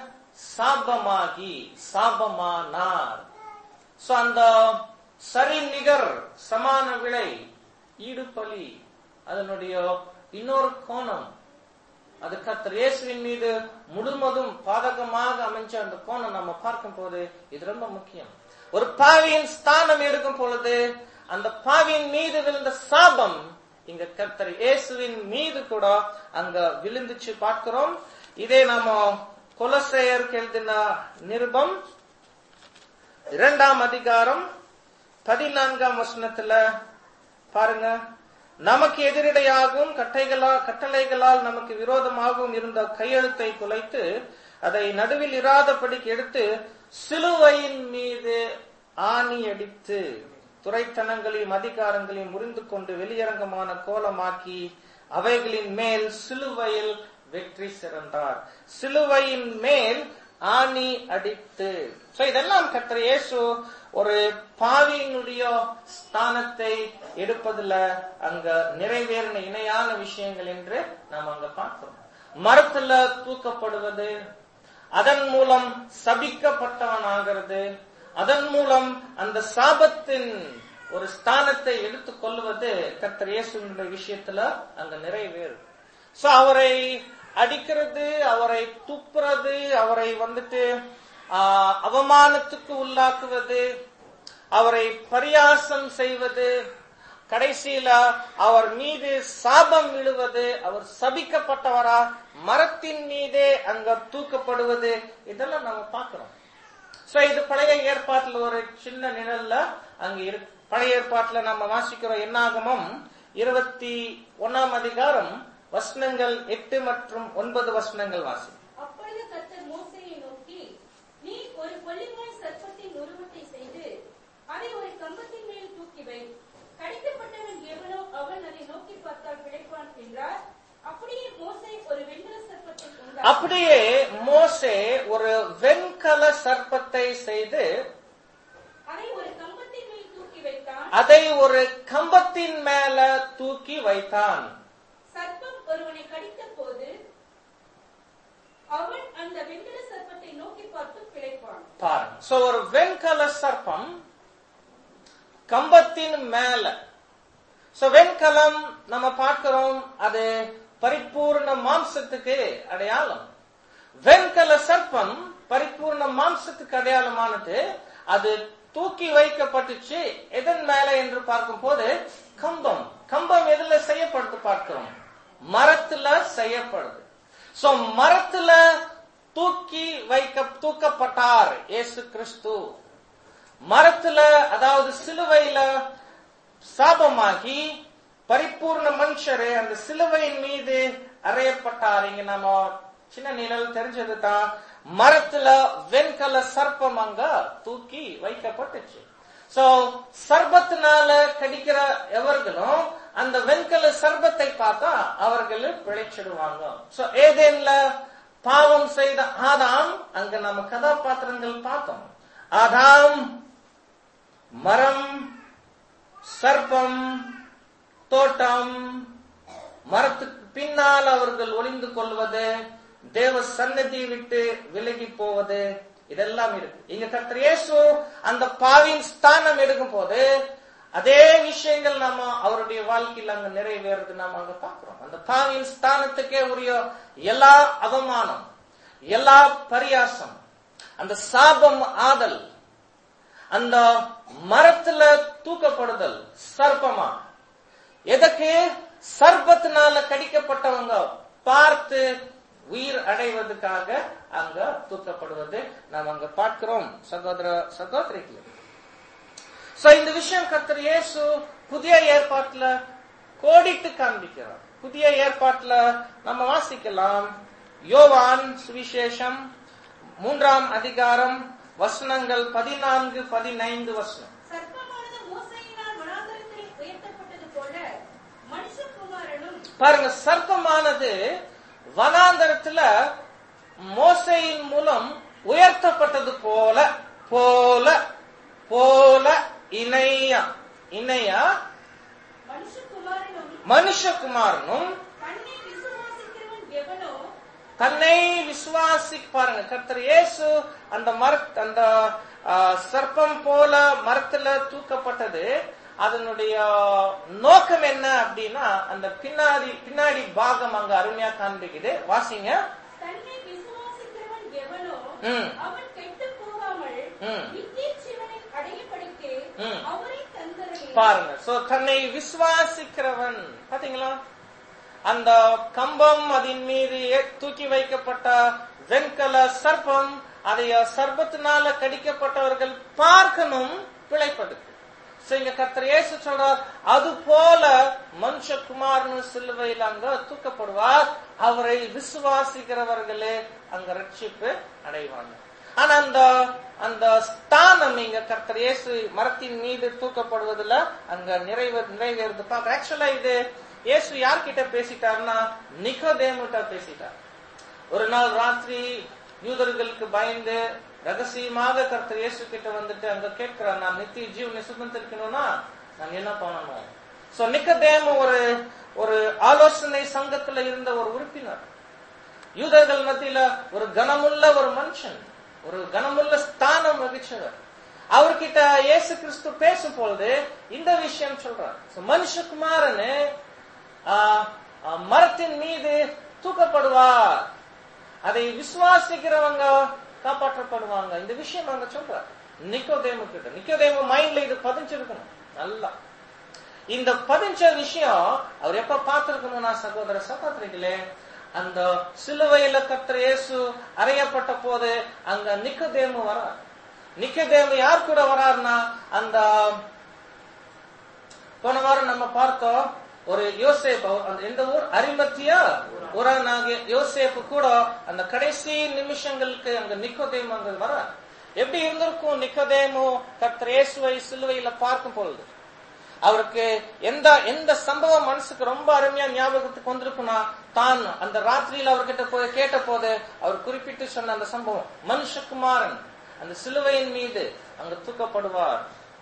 சாபமாகி சாபமானார் சோ அந்த சரி நிகர் சமான விலை ஈடுபலி அதனுடைய இன்னொரு கோணம் அது கர்த்தர் இயேசுவின் மீது முழுவதும் பாதகமாக அமைஞ்ச அந்த கோணம் நம்ம பார்க்கும் போது இது ரொம்ப முக்கியம் ஒரு பாவியின் ஸ்தானம் எடுக்கும் பொழுது அந்த பாவியின் மீது விழுந்த சாபம் இங்க கர்த்தர் இயேசுவின் மீது கூட அங்க விழுந்துச்சு பார்க்கிறோம் இதே நாம கொலசேயருக்கு எழுதின நிருபம் இரண்டாம் அதிகாரம் பதினான்காம் வசனத்துல பாருங்க நமக்கு எதிரிடையாகவும் கட்டைகளா கட்டளைகளால் நமக்கு விரோதமாகவும் இருந்த கையெழுத்தை குலைத்து அதை நடுவில் இராதபடிக்கு எடுத்து சிலுவையின் மீது ஆணி அடித்து துறைத்தனங்களையும் அதிகாரங்களையும் முறிந்து கொண்டு வெளியரங்கமான கோலமாக்கி அவைகளின் மேல் சிலுவையில் வெற்றி சிறந்தார் சிலுவையின் மேல் ஆணி அடித்து சோ இதெல்லாம் கர்த்தர் இயேசு ஒரு பாவியினுடைய ஸ்தானத்தை எடுப்பதுல அங்க நிறைவேறின இணையான விஷயங்கள் என்று நாம் அங்க பார்க்கிறோம் மரத்துல தூக்கப்படுவது அதன் மூலம் சபிக்கப்பட்டவன் ஆகிறது அதன் மூலம் அந்த சாபத்தின் ஒரு ஸ்தானத்தை எடுத்துக் கொள்வது கர்த்தர் இயேசுவினுடைய விஷயத்துல அங்க நிறைவேறும் சோ அவரை அடிக்கிறது அவரை துப்புறது அவரை வந்துட்டு ஆஹ், அவமானத்துக்கு உள்ளாக்குவது அவரை பரியாசம் செய்வது கடைசியில அவர் மீது சாபம் விழுவது அவர் சபிக்கப்பட்டவரா மரத்தின் மீதே அங்க தூக்கப்படுவது இதெல்லாம் நம்ம பார்க்கிறோம் சோ இது பழைய ஏற்பாட்டுல ஒரு சின்ன நிழல்ல அங்க இருக்கு பழைய ஏற்பாட்டுல நம்ம வாசிக்கிறோம் என்னாகமம் இருபத்தி ஒன்னாம் அதிகாரம் வசனங்கள் எட்டு மற்றும் ஒன்பது வசனங்கள் வாசி அப்பொழுது கர்த்தர் மோசேயை நோக்கி நீ ஒரு கொள்ளிவாய் சர்ப்பத்தின் உருவத்தை செய்து அதை ஒரு கம்பத்தின் மேல் தூக்கி வை கடிக்கப்பட்டவன் எவனோ அவன் அதை நோக்கி பார்த்தால் பிழைப்பான் என்றார் அப்படியே மோசே ஒரு வெண்கல சர்ப்பத்தை உண்டாக்கி அப்படியே மோசே ஒரு வெண்கல சர்ப்பத்தை செய்து அதை ஒரு கம்பத்தின் மேல் தூக்கி வைத்தான் அதை ஒரு கம்பத்தின் மேல தூக்கி வைத்தான் சர்ப்பம் ஒருவனை கடித்த போது அவன் அந்த வெண்கல சர்ப்பத்தை நோக்கி பார்த்து பிழைப்பான் பாருங்க சோ ஒரு வெண்கல சர்ப்பம் கம்பத்தின் மேல சோ வெண்கலம் நம்ம பார்க்கிறோம் அது பரிபூர்ண மாம்சத்துக்கு அடையாளம் வெண்கல சர்ப்பம் பரிபூர்ண மாம்சத்துக்கு அடையாளமானது அது தூக்கி வைக்கப்பட்டுச்சு எதன் மேல என்று பார்க்கும் போது கம்பம் கம்பம் எதுல செய்யப்படுது பார்க்கிறோம் மரத்துல செய்யப்படுது சோ மரத்துல தூக்கி வைக்க தூக்கப்பட்டார் இயேசு கிறிஸ்து மரத்துல அதாவது சிலுவையில சாபமாகி பரிபூர்ண மனுஷரு அந்த சிலுவையின் மீது அறையப்பட்டார் இங்க நம்ம சின்ன நிழல் தெரிஞ்சது தான் மரத்துல வெண்கல சர்ப்பம் அங்க தூக்கி வைக்கப்பட்டுச்சு சோ சர்பத்தினால கடிக்கிற எவர்களும் அந்த வெண்கல சர்பத்தை பார்த்தா அவர்கள் பிழைச்சிடுவாங்க சோ ஏதேன்ல பாவம் செய்த ஆதாம் அங்க நம்ம கதாபாத்திரங்கள் பார்த்தோம் ஆதாம் மரம் சர்ப்பம் தோட்டம் மரத்துக்கு பின்னால் அவர்கள் ஒளிந்து கொள்வது தேவ சன்னதியை விட்டு விலகி போவது இதெல்லாம் இருக்கு இங்க கர்த்தர் இயேசு அந்த பாவின் ஸ்தானம் எடுக்கும் போது அதே விஷயங்கள் நாம அவருடைய வாழ்க்கையில் அங்க நிறைவேறது நாம அங்க பார்க்கிறோம் அந்த பாவின் ஸ்தானத்துக்கே உரிய எல்லா அவமானம் எல்லா பரியாசம் அந்த சாபம் ஆதல் அந்த மரத்துல தூக்கப்படுதல் சர்ப்பமா எதற்கு சர்ப்பத்தினால கடிக்கப்பட்டவங்க பார்த்து உயிர் அடைவதற்காக அங்க தூக்கப்படுவது நாம் அங்க பார்க்கிறோம் சகோதர சகோதரிகள் சோ இந்த விஷயம் கர்த்தர் இயேசு புதிய ஏற்பாட்டுல கோடிட்டு காண்பிக்கிறார் புதிய ஏற்பாட்டுல நம்ம வாசிக்கலாம் யோவான் சுவிசேஷம் மூன்றாம் அதிகாரம் வசனங்கள் பதினான்கு பதினைந்து வசனம் சர்ப்பமானது மோசையினால் வனாந்தரத்தில் உயர்த்தப்பட்டது போல மனுஷகுமாரனும் பாருங்க சர்ப்பமானது வனாந்தரத்துல மோசையின் மூலம் உயர்த்தப்பட்டது போல போல போல இணையா இணையா மனுஷகுமாரனும் மனுஷகுமாரனும் தன்னை விசுவாசிக்கிறவன் எவனோ தன்னை விசுவாசி பாருங்க கர்த்தர் இயேசு அந்த மர அந்த ஆ, சர்ப்பம் போல மரத்துல தூக்கப்பட்டது அதனுடைய நோக்கம் என்ன அப்படின்னா அந்த பின்னாடி பின்னாடி பாகம் அங்க அருமையா காண்பிக்குது வாசிங்க தன்னை விசுவாசிக்கிறவன் எவனோ ம். அவன் கெட்டு போகாமல் ம். நித்திய ஜீவனை அடையப்படுக்கு ம். அவரை தந்தரவே பாருங்க சோ தன்னை விசுவாசிக்கிறவன் பாத்தீங்களா அந்த கம்பம் அதன் மீது ஏ- தூக்கி வைக்கப்பட்ட வெண்கல சர்ப்பம் அதை சர்ப்பத்தினால கடிக்கப்பட்டவர்கள் பார்க்கணும் பிழைப்பதுக்கு சோ இங்க கர்த்தர் இயேசு சொல்றார் அது போல மனுஷகுமாரனு சிலுவையில் அங்க தூக்கப்படுவார் அவரை விசுவாசிக்கிறவர்களே அங்க ரட்சிப்பு அடைவாங்க ஆனா அந்த அந்த ஸ்தானம் இங்க கர்த்தர் இயேசு மரத்தின் மீது தூக்கப்படுவதுல அங்க நிறைவே நிறைவேறுது பார்க்க ஆக்சுவலா இது இயேசு யார்கிட்ட பேசிட்டாருன்னா நிக்கோதேமுட்ட பேசிட்டார் ஒரு நாள் ராத்திரி யூதர்களுக்கு பயந்து ரகசியமாக கர்த்தர் இயேசு கிட்ட வந்துட்டு அங்க கேட்கிறார் நான் நித்திய ஜீவனை சுதந்திரிக்கணும்னா நான் என்ன பண்ணணும் சோ நிக்கதேமு ஒரு ஒரு ஆலோசனை சங்கத்துல இருந்த ஒரு உறுப்பினர் யூதர்கள் மத்தியில ஒரு கனமுள்ள ஒரு மனுஷன் ஒரு கனமுள்ள ஸ்தானம் வகிச்சவர் அவர்கிட்ட இயேசு கிறிஸ்து பேசும் பொழுது இந்த விஷயம் சொல்றார் So, மனுஷகுமாரனு ஆஹ், அஹ், மரத்தின் மீது தூக்கப்படுவார் அதை விசுவாசிக்கிறவங்க காப்பாற்றப்படுவாங்க இந்த விஷயம் அங்க சொல்றார் நிக்கோதேமு கிட்ட நிக்கோதேமு மைண்ட்ல இது பதிஞ்சிருக்கணும் நல்லா இந்த பதிஞ்ச விஷயம் அவர் எப்ப பார்த்திருக்கணும்னா சகோதர சகோதரிகளே அந்த சிலுவையில கர்த்தர் இயேசு அறையப்பட்ட போது அங்க நிக்கோதேமு வரார் நிக்கோதேமு யார் கூட வராருன்னா அந்த போன வாரம் நம்ம பார்த்தோம் ஒரு யோசேப் அவர் அந்த எந்த ஊர் அரிமத்தியா ஊரானாகிய யோசேப்பு கூட அந்த கடைசி நிமிஷங்களுக்கு அங்க நிக்கோதேமு அங்க வர எப்படி இருந்திருக்கும் நிக்கோதேமு கர்த்தர் இயேசுவை சிலுவையில பார்க்கும் பொழுது அவருக்கு எந்த எந்த சம்பவம் மனசுக்கு ரொம்ப அருமையா ஞாபகத்துக்கு வந்திருக்குன்னா தான் அந்த ராத்திரியில் அவர்கிட்ட போய் கேட்ட போது அவர் குறிப்பிட்டு சொன்ன அந்த சம்பவம் மனுஷகுமாரன் அந்த சிலுவையின் மீது அங்க தூக்கப்படுவார்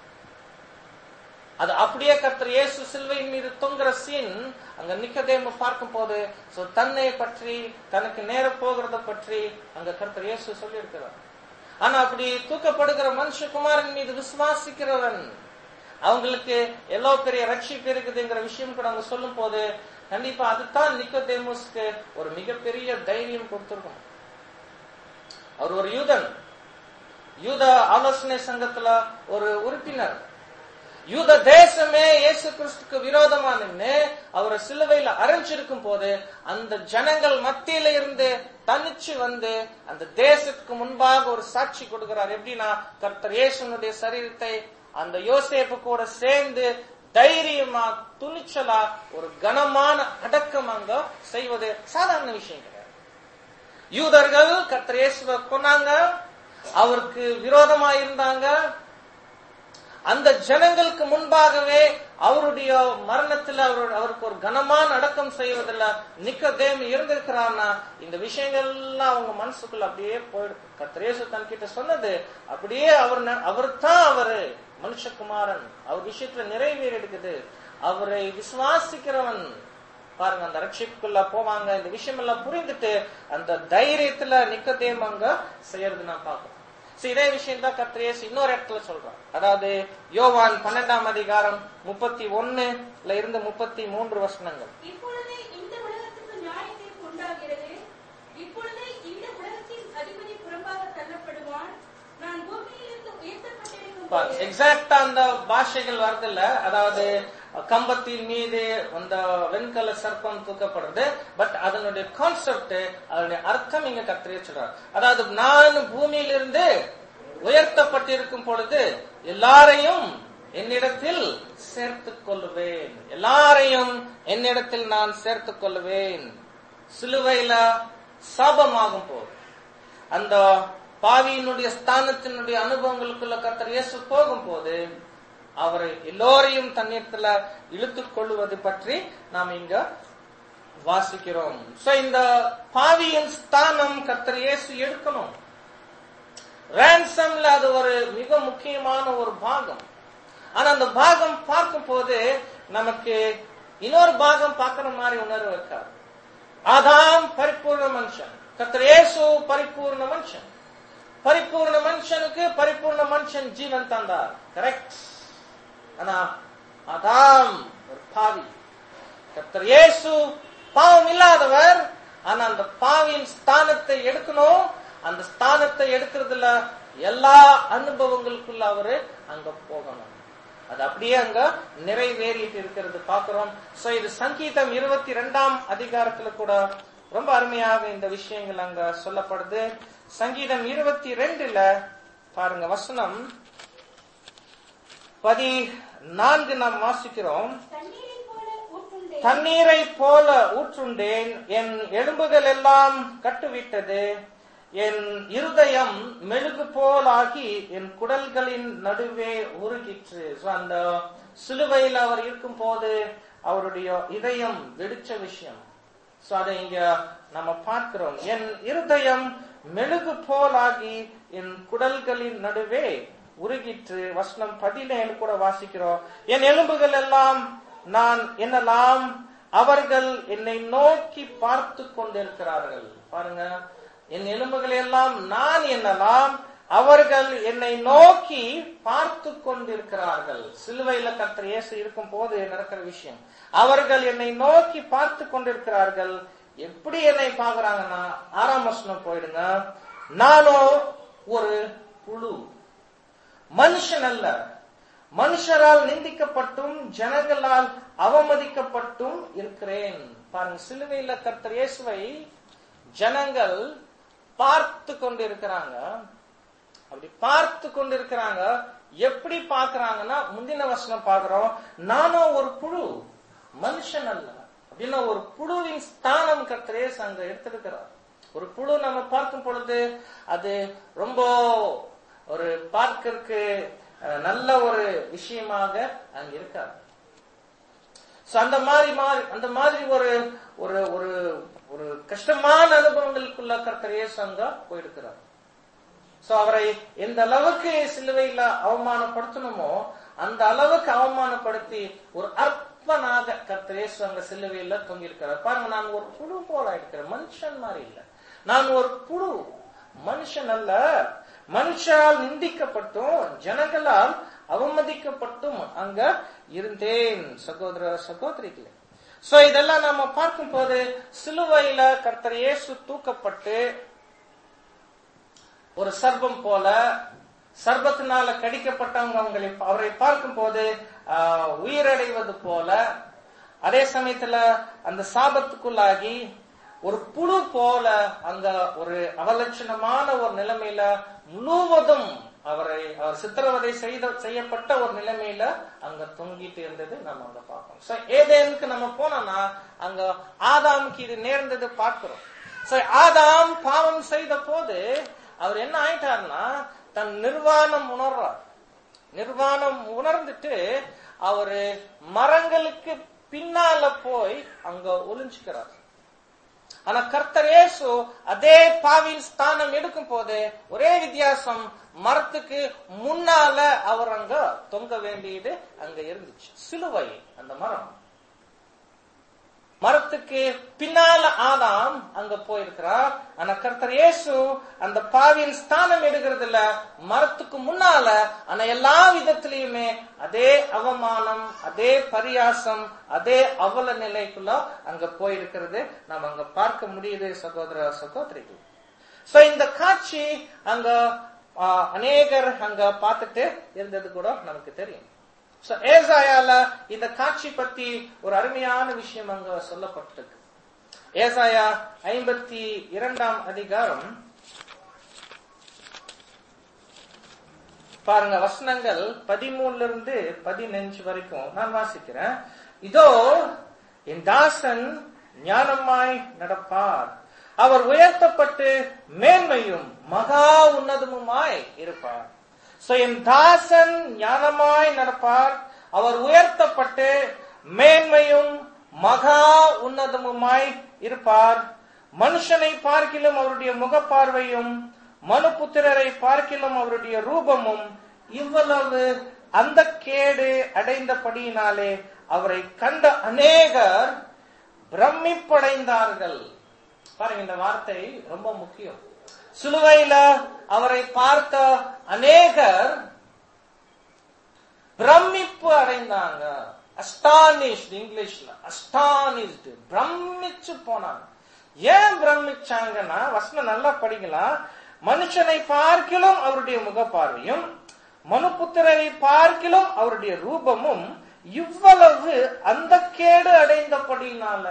அது அப்படியே கர்த்தர் இயேசு சிலுவையின் மீது தொங்குற சீன் அங்க நிக்கதேமு பார்க்கும் போது சோ தன்னை பற்றி தனக்கு நேர போகிறத பற்றி அங்க கர்த்தர் இயேசு சொல்லி இருக்கிறார் ஆனா அப்படி தூக்கப்படுகிற மனுஷகுமாரன் மீது விசுவாசிக்கிறவன் அவங்களுக்கு எவ்வளவு பெரிய ரட்சிப்பு இருக்குதுங்கிற விஷயம் கூட அவங்க சொல்லும் போது கண்டிப்பா அதுதான் நிக்கோதேமுஸ்க்கு ஒரு மிகப்பெரிய தைரியம் கொடுத்திருக்கும் அவர் ஒரு யூதன் யூத ஆலோசனை சங்கத்துல ஒரு உறுப்பினர் யூத தேசமே இயேசு கிறிஸ்துக்கு விரோதமா நின்று அவரை சிலுவையில அரைஞ்சிருக்கும் போது அந்த ஜனங்கள் மத்தியில இருந்து தனிச்சு வந்து அந்த தேசத்துக்கு முன்பாக ஒரு சாட்சி கொடுக்கிறார் எப்படின்னா கர்த்தர் இயேசுனுடைய சரீரத்தை அந்த யோசேப்பு கூட சேர்ந்து தைரியமா துணிச்சலா ஒரு கனமான அடக்கம் அங்க செய்வது சாதாரண விஷயம் கிடையாது யூதர்கள் கர்த்தர் இயேசுவை கொன்னாங்க அவருக்கு விரோதமா இருந்தாங்க அந்த ஜனங்களுக்கு முன்பாகவே அவருடைய மரணத்துல அவர் அவருக்கு ஒரு கனமான அடக்கம் செய்வதில் நிக்கதேம் இருந்திருக்கிறார்னா இந்த விஷயங்கள் எல்லாம் அவங்க மனசுக்குள்ள அப்படியே போயிடும் கத்திரேசு தன்கிட்ட சொன்னது அப்படியே அவர் அவர் தான் அவரு மனுஷகுமாரன் அவர் விஷயத்துல நிறைவேறி இருக்குது அவரை விசுவாசிக்கிறவன் பாருங்க அந்த ரட்சிப்புக்குள்ள போவாங்க இந்த விஷயம் எல்லாம் புரிந்துட்டு அந்த தைரியத்துல நிக்கதேம் அங்க செய்யறது நான் பார்க்கிறோம் So, இதே விஷயம் தான் கத்திரேஸ் இன்னொரு இடத்துல சொல்றான் அதாவது யோவான் பன்னெண்டாம் அதிகாரம் முப்பத்தி ஒண்ணுல இருந்து முப்பத்தி மூன்று வசனங்கள் இப்பொழுதே இந்த உலகத்துக்கு நியாய தீர்ப்பு உண்டாகிறது இப்பொழுதே இந்த உலகத்தின் அதிபதி புறம்பாக தள்ளப்படுவான் நான் பூமியிலிருந்து உயர்த்தப்பட்டிருக்கும் போது எக்ஸாக்டா அந்த பாஷைகள் வருதில்ல அதாவது கம்பத்தின் மீது அந்த வெண்கல சர்ப்பம் தூக்கப்படுறது பட் அதனுடைய கான்செப்ட் அதனுடைய அர்த்தம் இங்க கத்திரிய சொல்றார் அதாவது நான் பூமியிலிருந்து உயர்த்தப்பட்டிருக்கும் பொழுது எல்லாரையும் என்னிடத்தில் சேர்த்துக் கொள்ளுவேன் எல்லாரையும் என்னிடத்தில் நான் சேர்த்துக் கொள்ளுவேன் சிலுவையில சாபமாகும் போது அந்த பாவியினுடைய ஸ்தானத்தினுடைய அனுபவங்களுக்குள்ள கர்த்தர் இயேசு போகும்போது அவரை எல்லோரையும் தண்ணீர்த்துல இழுத்துக் கொள்ளுவது பற்றி நாம் இங்க வாசிக்கிறோம் சோ இந்த பாவியின் ஸ்தானம் கர்த்தர் இயேசு எடுக்கணும் ரேன்சம்ல அது ஒரு மிக முக்கியமான ஒரு பாகம் ஆனா அந்த பாகம் பார்க்கும் போது நமக்கு இன்னொரு பாகம் பார்க்கிற மாதிரி உணர்வு இருக்காது ஆதாம் பரிபூர்ண மனுஷன் கர்த்தர் இயேசு பரிபூர்ண மனுஷன் பரிபூர்ண மனுஷனுக்கு பரிபூர்ண மனுஷன் ஜீவன் தந்தார் கரெக்ட் ஆனா ஆதாம் ஒரு பாவி கர்த்தர் இயேசு பாவம் இல்லாதவர் ஆனா அந்த பாவியின் ஸ்தானத்தை எடுக்கணும் அந்த ஸ்தானத்தை எடுக்கிறதுல எல்லா அனுபவங்களுக்குள்ள அவரு அங்க போகணும் அது அப்படியே அங்க நிறைவேறிட்டு இருக்கிறது பாக்குறோம் சோ இது சங்கீதம் இருபத்தி ரெண்டாம் அதிகாரத்துல கூட ரொம்ப அருமையாக இந்த விஷயங்கள் அங்க சொல்லப்படுது சங்கீதம் இருபத்தி ரெண்டுல பாருங்க வசனம் பதி நான்கு நாம் வாசிக்கிறோம் தண்ணீரை போல ஊற்றுண்டேன் தண்ணீரை போல ஊற்றுண்டேன் என் எலும்புகள் எல்லாம் கட்டுவிட்டது என் இருதயம் மெழுகு போலாகி என் குடல்களின் நடுவே உருகிற்று So, அந்த சிலுவையில் அவர் இருக்கும் போது அவருடைய இதயம் வெடிச்ச விஷயம் சோ அதை இங்க நம்ம பார்க்கிறோம் என் இருதயம் மெழுகு போலாகி என் குடல்களின் நடுவே உருகிற்று வசனம் பதினேழு கூட வாசிக்கிறோம் என் எலும்புகள் எல்லாம் நான் என்னலாம் அவர்கள் என்னை நோக்கி பார்த்து கொண்டிருக்கிறார்கள் பாருங்க என் எலும்புகளை எல்லாம் நான் என்னலாம் அவர்கள் என்னை நோக்கி பார்த்து கொண்டிருக்கிறார்கள் சிலுவையில கர்த்தர் இயேசு இருக்கும் போது நடக்கிற விஷயம் அவர்கள் என்னை நோக்கி பார்த்து கொண்டிருக்கிறார்கள் எப்படி என்னை பாக்குறாங்கன்னா ஆறாம் வசனம் போயிடுங்க நானோ ஒரு புழு மனுஷன் அல்ல மனுஷரால் நிந்திக்கப்பட்டும் ஜனங்களால் அவமதிக்கப்பட்டும் இருக்கிறேன் பாருங்க சிலுவையில கர்த்தர் இயேசுவை ஜனங்கள் பார்த்து கொண்டிருக்கிறாங்க அப்படி பார்த்து கொண்டிருக்கிறாங்க எப்படி பார்க்கறாங்கன்னா முந்தின வசனம் பார்க்கிறோம் நானும் ஒரு புழு மனுஷன் அல்ல அப்படின்னா ஒரு புழுவின் ஸ்தானம் கர்த்தர் இயேசு அங்க எடுத்திருக்கிறார் ஒரு புழு நம்ம பார்க்கும் பொழுது அது ரொம்ப ஒரு பார்க்கறதுக்கு அஹ், நல்ல ஒரு விஷயமாக அங்க இருக்காது So, அந்த மாதிரி மாதிரி அந்த மாதிரி ஒரு ஒரு ஒரு ஒரு கஷ்டமான அனுபவங்களுக்குள்ள கர்த்தர் இயேசு அங்க போயிருக்கிறார் சோ அவரை எந்த அளவுக்கு சிலுவையில அவமானப்படுத்தணுமோ அந்த அளவுக்கு அவமானப்படுத்தி ஒரு அற்பனாக கர்த்தர் இயேசு அங்க சிலுவையில தொங்கியிருக்கிறார் பாருங்க நான் ஒரு புழு போல இருக்கிறேன் மனுஷன் மாதிரி இல்ல நான் ஒரு புழு மனுஷன் அல்ல மனுஷால் நிந்திக்கப்பட்டும் ஜனங்களால் அவமதிக்கப்பட்டும் அங்க இருந்தேன் சகோதர சகோதரிகளே சோ இதெல்லாம் நாம பார்க்கும் போது சிலுவையில கர்த்தர் இயேசு தூக்கப்பட்டு ஒரு சர்ப்பம் போல சர்ப்பத்தினால கடிக்கப்பட்டவங்க அவங்களை அவரை பார்க்கும் போது ஆஹ், உயிரடைவது போல அதே சமயத்துல அந்த சாபத்துக்குள்ளாகி ஒரு புழு போல அங்க ஒரு அவலட்சணமான ஒரு நிலைமையில முழுவதும் அவரை அவர் சித்திரவதை செய்த செய்யப்பட்ட ஒரு நிலைமையில அங்க தொங்கிட்டு இருந்தது நம்ம அங்க பார்ப்போம் சோ ஏதேனுக்கு நம்ம போனோம்னா அங்க ஆதாமுக்கு இது நேர்ந்தது பார்க்கிறோம் சோ ஆதாம் பாவம் செய்த போது அவர் என்ன ஆயிட்டாருன்னா தன் நிர்வாணம் உணர்றார் நிர்வாணம் உணர்ந்துட்டு அவரு மரங்களுக்கு பின்னால போய் அங்க ஒளிஞ்சுக்கிறார் ஆனா கர்த்தர் இயேசு அதே பாவியின் ஸ்தானம் எடுக்கும் போது ஒரே வித்தியாசம் மரத்துக்கு முன்னால அவர் அங்க தொங்க வேண்டியது அங்க இருந்துச்சு சிலுவை அந்த மரம் மரத்துக்கு பின்னால ஆதாம் அங்க போயிருக்கிறார் ஆனா கர்த்தர் இயேசு அந்த பாவியின் ஸ்தானம் எடுக்கிறது இல்ல மரத்துக்கு முன்னால ஆனா எல்லா விதத்திலையுமே அதே அவமானம் அதே பரியாசம் அதே அவல நிலைக்குள்ள அங்க போயிருக்கிறது நம்ம அங்க பார்க்க முடியுது சகோதர சகோதரிகள் சோ இந்த காட்சி அங்க ஆ, அநேகர் அங்க பார்த்துட்டு இருந்தது கூட நமக்கு தெரியும் So, ஏசாயால இந்த காட்சி பத்தி ஒரு அருமையான விஷயம் அங்க சொல்லப்பட்டிருக்கு ஏசாயா ஐம்பத்தி இரண்டாம் அதிகாரம் பாருங்க வசனங்கள் பதிமூணுல இருந்து பதினஞ்சு வரைக்கும் நான் வாசிக்கிறேன் இதோ என் தாசன் ஞானமாய் நடப்பார் அவர் உயர்த்தப்பட்டு மேன்மையும் மகா உன்னதமுமாய் இருப்பார் So, என் தாசன் ஞானமாய் நடப்பார் அவர் உயர்த்தப்பட்டு மேன்மையும் மகா உன்னதமுமாய் இருப்பார் மனுஷனை பார்க்கிலும் அவருடைய முகப்பார்வையும் மனுபுத்திரரை பார்க்கிலும் அவருடைய ரூபமும் இவ்வளவு அந்த கேடு அடைந்தபடியினாலே அவரை கண்ட அநேகர் பிரமிப்படைந்தார்கள் பாருங்க இந்த வார்த்தை ரொம்ப முக்கியம் சிலுவையில அவரை பார்த்த அநேகர் பிரமிப்பு அடைந்தாங்க அஸ்டானிஷ்ட் இங்கிலீஷ்ல அஸ்டானிஷ்ட் பிரமிச்சு போனாங்க ஏன் பிரமிச்சாங்கன்னா வசனம் நல்லா படிக்கலாம் மனுஷனை பார்க்கிலும் அவருடைய முகப்பார்வையும் மனுபுத்திரரை பார்க்கிலும் அவருடைய ரூபமும் இவ்வளவு அந்த கேடு அடைந்தபடியினால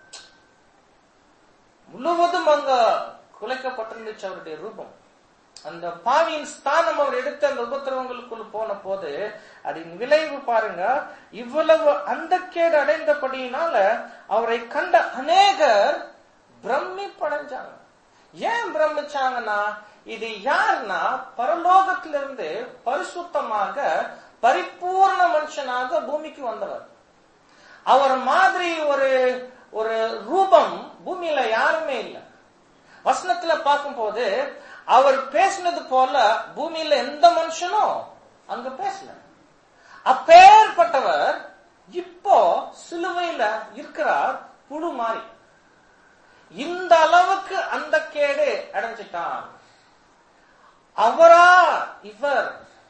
முழுவதும் அங்க குலைக்கப்பட்டிருந்துச்சு அவருடைய ரூபம் அந்த பாவியின் ஸ்தானம் அவர் எடுத்து அந்த உபத்திரவங்களுக்குள் போன போது அதன் விளைவு பாருங்க இவ்வளவு அந்த கேடு அடைந்தபடியினால அவரை கண்ட அநேகர் பிரமிப்படைஞ்சாங்க ஏன் பிரமிச்சாங்கன்னா இது யாருன்னா பரலோகத்திலிருந்து பரிசுத்தமாக பரிபூர்ண மனுஷனாக பூமிக்கு வந்தவர் அவர் மாதிரி ஒரு ஒரு ரூபம் பூமியில யாருமே இல்லை வசனத்துல பார்க்கும்போது அவர் பேசினது போல பூமியில எந்த மனுஷனும் அங்க பேசல அப்பேற்பட்டவர் இப்போ சிலுவையில இருக்கிறார் புழு மாறி இந்த அளவுக்கு அந்த கேடு அடைஞ்சிட்டான் அவரா இவர்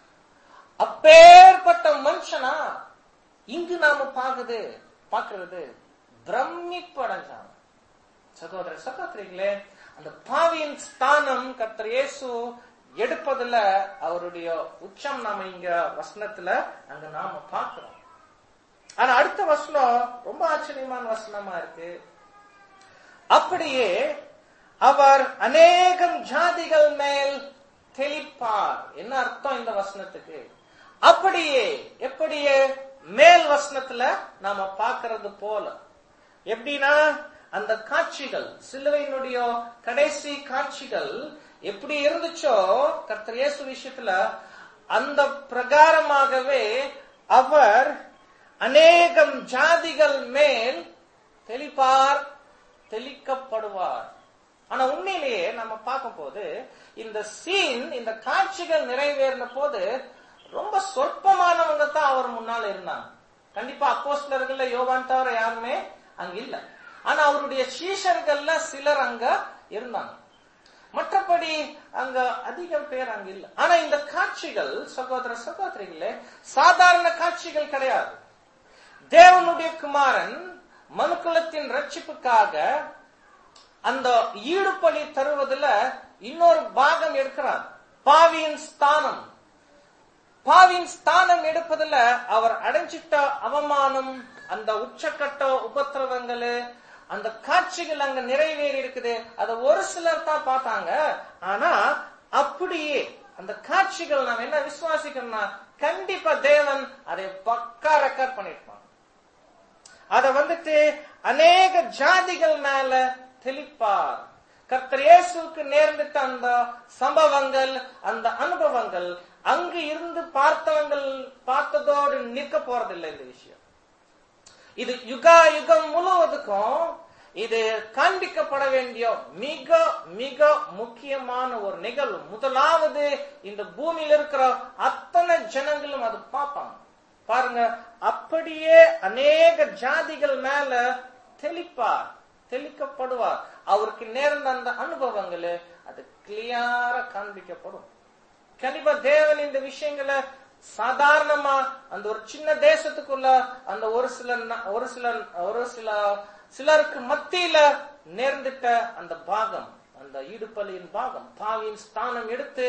அப்பேற்பட்ட மனுஷனா இங்கு நாம பாக்குது பாக்குறது பிரமிப்படைஞ்சான் சகோதர சகோதரிகளே அந்த பாவியின் ஸ்தானம் கர்த்தர் இயேசு எடுப்பதுல அவருடைய உச்சம் நாம இங்க வசனத்துல அங்க நாம பார்க்கிறோம் ஆனா அடுத்த வசனம் ரொம்ப ஆச்சரியமான வசனமா இருக்கு அப்படியே அவர் அநேகம் ஜாதிகள் மேல் தெளிப்பார் என்ன அர்த்தம் இந்த வசனத்துக்கு அப்படியே எப்படியே மேல் வசனத்துல நாம பார்க்கிறது போல எப்படின்னா அந்த காட்சிகள் சிலுவையினுடைய கடைசி காட்சிகள் எப்படி இருந்துச்சோ கர்த்தர் இயேசு விஷயத்துல அந்த பிரகாரமாகவே அவர் அநேகம் ஜாதிகள் மேல் தெளிப்பார் தெளிக்கப்படுவார் ஆனா உண்மையிலேயே நம்ம பார்க்கும் போது இந்த சீன் இந்த காட்சிகள் நிறைவேறின போது ரொம்ப சொற்பமானவங்க தான் அவர் முன்னால் இருந்தாங்க கண்டிப்பா அப்போஸ்லர்கள்ல யோவான் தவிர யாருமே அங்க இல்ல ஆனா அவருடைய சீஷர்கள்ல சிலர் அங்க இருந்தாங்க மற்றபடி அங்க அதிகம் பேர் அங்க இல்ல ஆனா இந்த காட்சிகள் சகோதர சகோதரிகளே சாதாரண காட்சிகள் கிடையாது தேவனுடைய குமாரன் மனுக்குலத்தின் ரட்சிப்புக்காக அந்த ஈடுபலி தருவதுல இன்னொரு பாகம் எடுக்கிறார் பாவியின் ஸ்தானம் பாவியின் ஸ்தானம் எடுப்பதுல அவர் அடைஞ்சிட்ட அவமானம் அந்த உச்சக்கட்ட உபத்திரவங்கள் அந்த காட்சிகள் அங்க நிறைவேறி இருக்குது அதை ஒரு சிலர் தான் பார்த்தாங்க ஆனா அப்படியே அந்த காட்சிகள் நாம் என்ன விசுவாசிக்கணும்னா கண்டிப்பா தேவன் அதை பக்கா ரெக்கார்ட் பண்ணிருப்பான் அத வந்துட்டு அநேக ஜாதிகள் மேல தெளிப்பார் கர்த்தர் இயேசுக்கு நேர்ந்துட்ட அந்த சம்பவங்கள் அந்த அனுபவங்கள் அங்கு இருந்து பார்த்தவங்கள் பார்த்ததோடு நிற்க போறதில்லை இந்த விஷயம் இது யுகா யுகம் முழுவதுக்கும் இது காண்பிக்கப்பட வேண்டிய மிக மிக முக்கியமான ஒரு நிகழ்வு முதலாவது இந்த பூமியில் இருக்கிற அத்தனை ஜனங்களும் அது பார்ப்பாங்க பாருங்க அப்படியே அநேக ஜாதிகள் மேல தெளிப்பார் தெளிக்கப்படுவார் அவருக்கு நேர்ந்த அந்த அனுபவங்கள் அது கிளியாரா காண்பிக்கப்படும் கண்டிப்பா தேவன் இந்த விஷயங்களை சாதாரணமா அந்த ஒரு சின்ன தேசத்துக்குள்ள அந்த ஒரு சில ந- ஒரு சில ஒரு சில சிலருக்கு மத்தியில நேர்ந்துட்ட அந்த பாகம் அந்த ஈடுபலியின் பாகம் பாவியின் ஸ்தானம் எடுத்து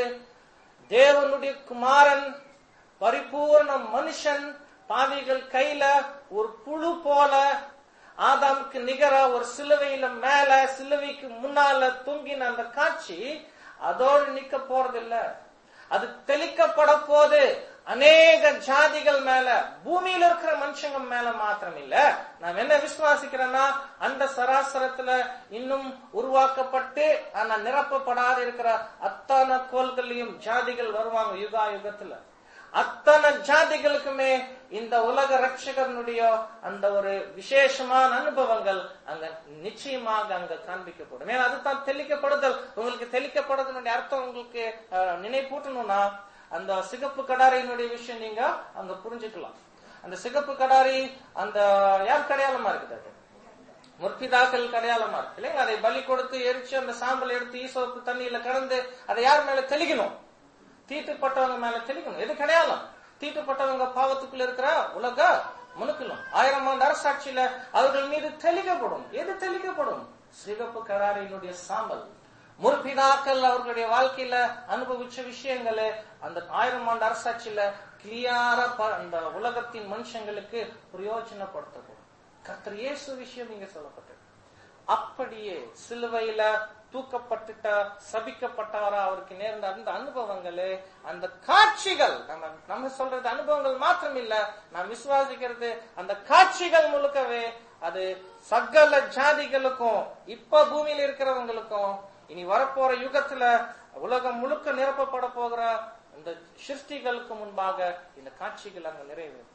தேவனுடைய குமாரன் பரிபூர்ண மனுஷன் பாவிகள் கையில ஒரு புழு போல ஆதாமுக்கு நிகரா ஒரு சிலுவையில மேல சிலுவைக்கு முன்னால தொங்கின அந்த காட்சி அதோடு நிக்க போறதில்ல அது தெளிக்கப்பட போது அநேக ஜாதிகள் மேல பூமியில இருக்கிற மனுஷங்க மேல மாத்திரம் இல்ல நாம் என்ன விசுவாசிக்கிறோம்னா அந்த சராசரத்துல இன்னும் உருவாக்கப்பட்டு ஆனா நிரப்பப்படாத இருக்கிற அத்தனை கோள்களையும் ஜாதிகள் வருவாங்க யுகா யுகத்துல அத்தனை ஜாதிகளுக்குமே இந்த உலக ரட்சகனுடைய அந்த ஒரு விசேஷமான அனுபவங்கள் அங்க நிச்சயமாக அங்க காண்பிக்கப்படும் ஏன்னா அதுதான் தெளிக்கப்படுதல் உங்களுக்கு தெளிக்கப்படுதலுடைய அர்த்தம் உங்களுக்கு அஹ், நினைப்பூட்டணும்னா அந்த சிகப்பு கடாரியினுடைய விஷயம் நீங்க அங்க புரிஞ்சுக்கலாம் அந்த சிகப்பு கடாரி அந்த யார் கடையாளமா இருக்குது அது முற்பிதாக்கள் கடையாளமா இருக்கு இல்லைங்களா அதை பலி கொடுத்து எரிச்சு அந்த சாம்பல் எடுத்து ஈசோப்பு தண்ணியில கலந்து அதை யார் மேல தெளிக்கணும் தீட்டுப்பட்டவங்க மேல தெளிக்கணும் எது கிடையாலும் தீட்டுப்பட்டவங்க பாவத்துக்குள்ள இருக்கிற உலக மனுக்களும் ஆயிரம் ஆண்டு அரசாட்சியில அவர்கள் மீது தெளிக்கப்படும் எது தெளிக்கப்படும் சிகப்பு கடாரியினுடைய சாம்பல் முற்பிதாக்கள் அவர்களுடைய வாழ்க்கையில அனுபவிச்ச விஷயங்களை அந்த ஆயிரம் ஆண்டு அரசாட்சியில கிளியாரா ப- அந்த உலகத்தின் மனுஷங்களுக்கு பிரயோஜனப்படுத்தப்படும் கர்த்தர் இயேசு விஷயம் இங்க சொல்லப்பட்டது அப்படியே சிலுவையில தூக்கப்பட்டுட்ட சபிக்கப்பட்டவரா அவருக்கு நேர்ந்த அந்த அனுபவங்கள் அந்த காட்சிகள் நம்ம நம்ம சொல்றது அனுபவங்கள் மாத்திரம் இல்ல நாம் விசுவாசிக்கிறது அந்த காட்சிகள் முழுக்கவே அது சகல ஜாதிகளுக்கும் இப்ப பூமியில இருக்கிறவங்களுக்கும் இனி வரப்போற யுகத்துல உலகம் முழுக்க நிரப்பப்பட போகிற இந்த சிருஷ்டிகளுக்கு முன்பாக இந்த காட்சிகள் அங்க நிறைவேறும்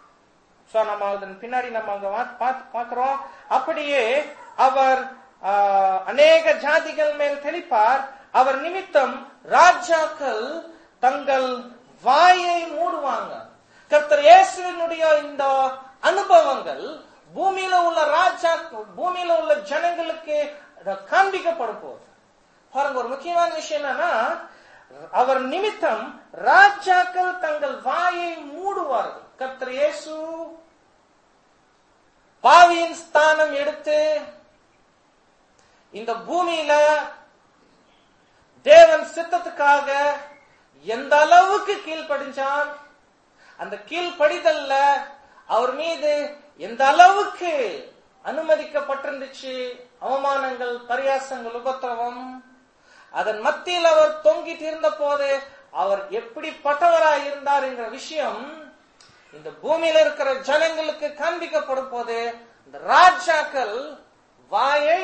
சோ நம்ம அதன் பின்னாடி நம்ம அங்க வா- பாத்- பார்க்கிறோம் அப்படியே அவர் ஆஹ், அநேக ஜாதிகள் மேல் தெளிப்பார் அவர் நிமித்தம் ராஜாக்கள் தங்கள் வாயை மூடுவாங்க கர்த்தர் இயேசுவினுடைய இந்த அனுபவங்கள் பூமியில உள்ள ராஜா பூமியில உள்ள ஜனங்களுக்கு அது காண்பிக்கப்பட போகுது பாருங்க ஒரு முக்கியமான விஷயம் என்னன்னா அவர் நிமித்தம் ராஜாக்கள் தங்கள் வாயை மூடுவார்கள் கர்த்தர் இயேசு பாவியின் ஸ்தானம் எடுத்து இந்த பூமியில தேவன் சித்தத்துக்காக எந்த அளவுக்கு கீழ்ப்படிஞ்சான் அந்த கீழ்ப்படிதல்ல அவர் மீது எந்த அளவுக்கு அனுமதிக்கப்பட்டிருந்துச்சு அவமானங்கள் பரியாசங்கள் உபத்திரவம் அதன் மத்தியில் அவர் தொங்கிட்டு இருந்த போது அவர் எப்படிப்பட்டவராய் இருந்தார் என்கிற விஷயம் இந்த பூமியில இருக்கிற ஜனங்களுக்கு காண்பிக்கப்படும் போது இந்த ராஜாக்கள் வாயை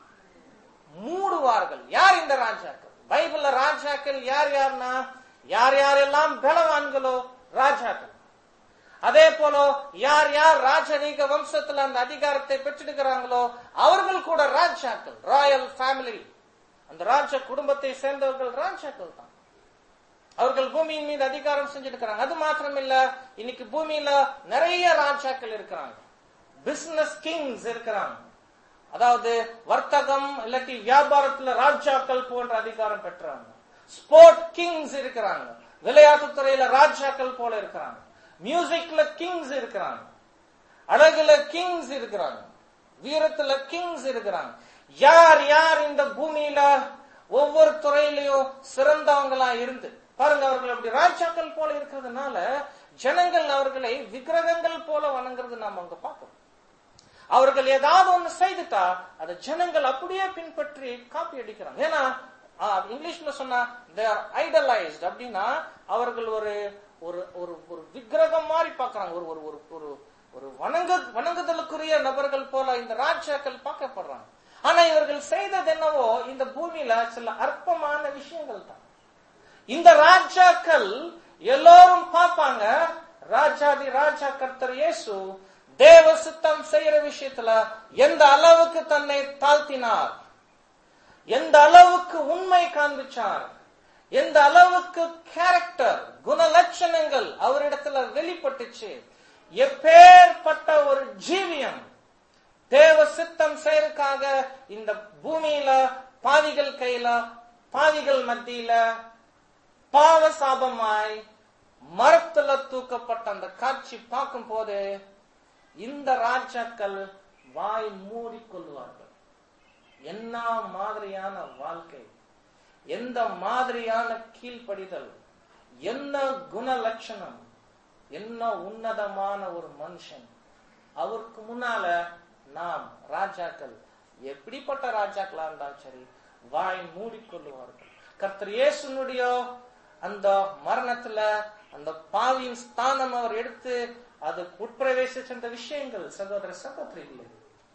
மூடுவார்கள் யார் இந்த ராஜாக்கள் பைபிள்ல ராஜாக்கள் யார் யார்னா யார் யாரெல்லாம் பலவான்களோ ராஜாக்கள் அதே போல யார் யார் ராஜரீக வம்சத்துல அந்த அதிகாரத்தை பெற்றிருக்கிறாங்களோ அவர்கள் கூட ராஜாக்கள் ராயல் ஃபேமிலி அந்த ராஜ குடும்பத்தை சேர்ந்தவர்கள் ராஜாக்கள் தான் அவர்கள் பூமியின் மீது அதிகாரம் செஞ்சிருக்கிறாங்க அது மாத்திரம் இல்ல இன்னைக்கு பூமியில நிறைய ராஜாக்கள் இருக்கிறாங்க பிசினஸ் கிங்ஸ் இருக்கிறாங்க அதாவது வர்த்தகம் இல்லாட்டி வியாபாரத்துல ராஜாக்கள் போன்ற அதிகாரம் பெற்றாங்க ஸ்போர்ட் கிங்ஸ் இருக்கிறாங்க விளையாட்டு துறையில ராஜாக்கள் போல இருக்கிறாங்க மியூசிக்ல கிங்ஸ் இருக்கிறாங்க அழகுல கிங்ஸ் இருக்கிறாங்க வீரத்துல கிங்ஸ் இருக்கிறாங்க யார் யார் இந்த பூமியில ஒவ்வொரு துறையிலையும் சிறந்தவங்களா இருந்து பாருங்க அவர்கள் அப்படி ராஜாக்கள் போல இருக்கிறதுனால ஜனங்கள் அவர்களை விக்கிரகங்கள் போல வணங்குறது நாம அங்க பார்க்கிறோம் அவர்கள் ஏதாவது ஒண்ணு செய்துட்டா அதை ஜனங்கள் அப்படியே பின்பற்றி காப்பி அடிக்கிறாங்க ஏன்னா ஆ, இங்கிலீஷ்ல சொன்னா தே ஆர் ஐடலைஸ்ட் அப்படின்னா அவர்கள் ஒரு ஒரு ஒரு ஒரு விக்கிரகம் மாதிரி பார்க்கறாங்க ஒரு ஒரு ஒரு ஒரு ஒரு வணங்க வணங்குதலுக்குரிய நபர்கள் போல இந்த ராஜாக்கள் பார்க்கப்படுறாங்க ஆனா இவர்கள் செய்தது என்னவோ இந்த பூமியில சில அற்பமான விஷயங்கள் தான் இந்த ராஜாக்கள் எல்லோரும் பார்ப்பாங்க ராஜாதி ராஜா கர்த்தர் இயேசு தேவ சித்தம் செய்யற விஷயத்துல எந்த அளவுக்கு தன்னை தாழ்த்தினார் எந்த அளவுக்கு உண்மை காண்பிச்சார் எந்த அளவுக்கு கேரக்டர் குணலட்சணங்கள் அவரிடத்துல வெளிப்பட்டுச்சு எப்பேற்பட்ட ஒரு ஜீவியம் தேவ சித்தம் செயலுக்காக இந்த பூமியில பாவிகள் கையில பாவிகள் மத்தியில பாவ சாபமாய் மரத்துல தூக்கப்பட்ட அந்த காட்சி பார்க்கும் போது இந்த ராஜாக்கள் வாய் மூடிக்கொள்வார்கள் என்ன மாதிரியான வாழ்க்கை எந்த மாதிரியான கீழ்ப்படிதல் என்ன குணலட்சணம் என்ன உன்னதமான ஒரு மனுஷன் அவருக்கு முன்னால நாம் ராஜாக்கள் எப்படிப்பட்ட ராஜாக்களா இருந்தாலும் சரி வாய் மூடிக்கொள்ளுவார்கள் கர்த்தர் இயேசுனுடைய அந்த மரணத்துல அந்த பாவியின் ஸ்தானம் அவர் எடுத்து அது உட்பிரவேசிச்ச அந்த விஷயங்கள் சகோதர சகோதரிகளே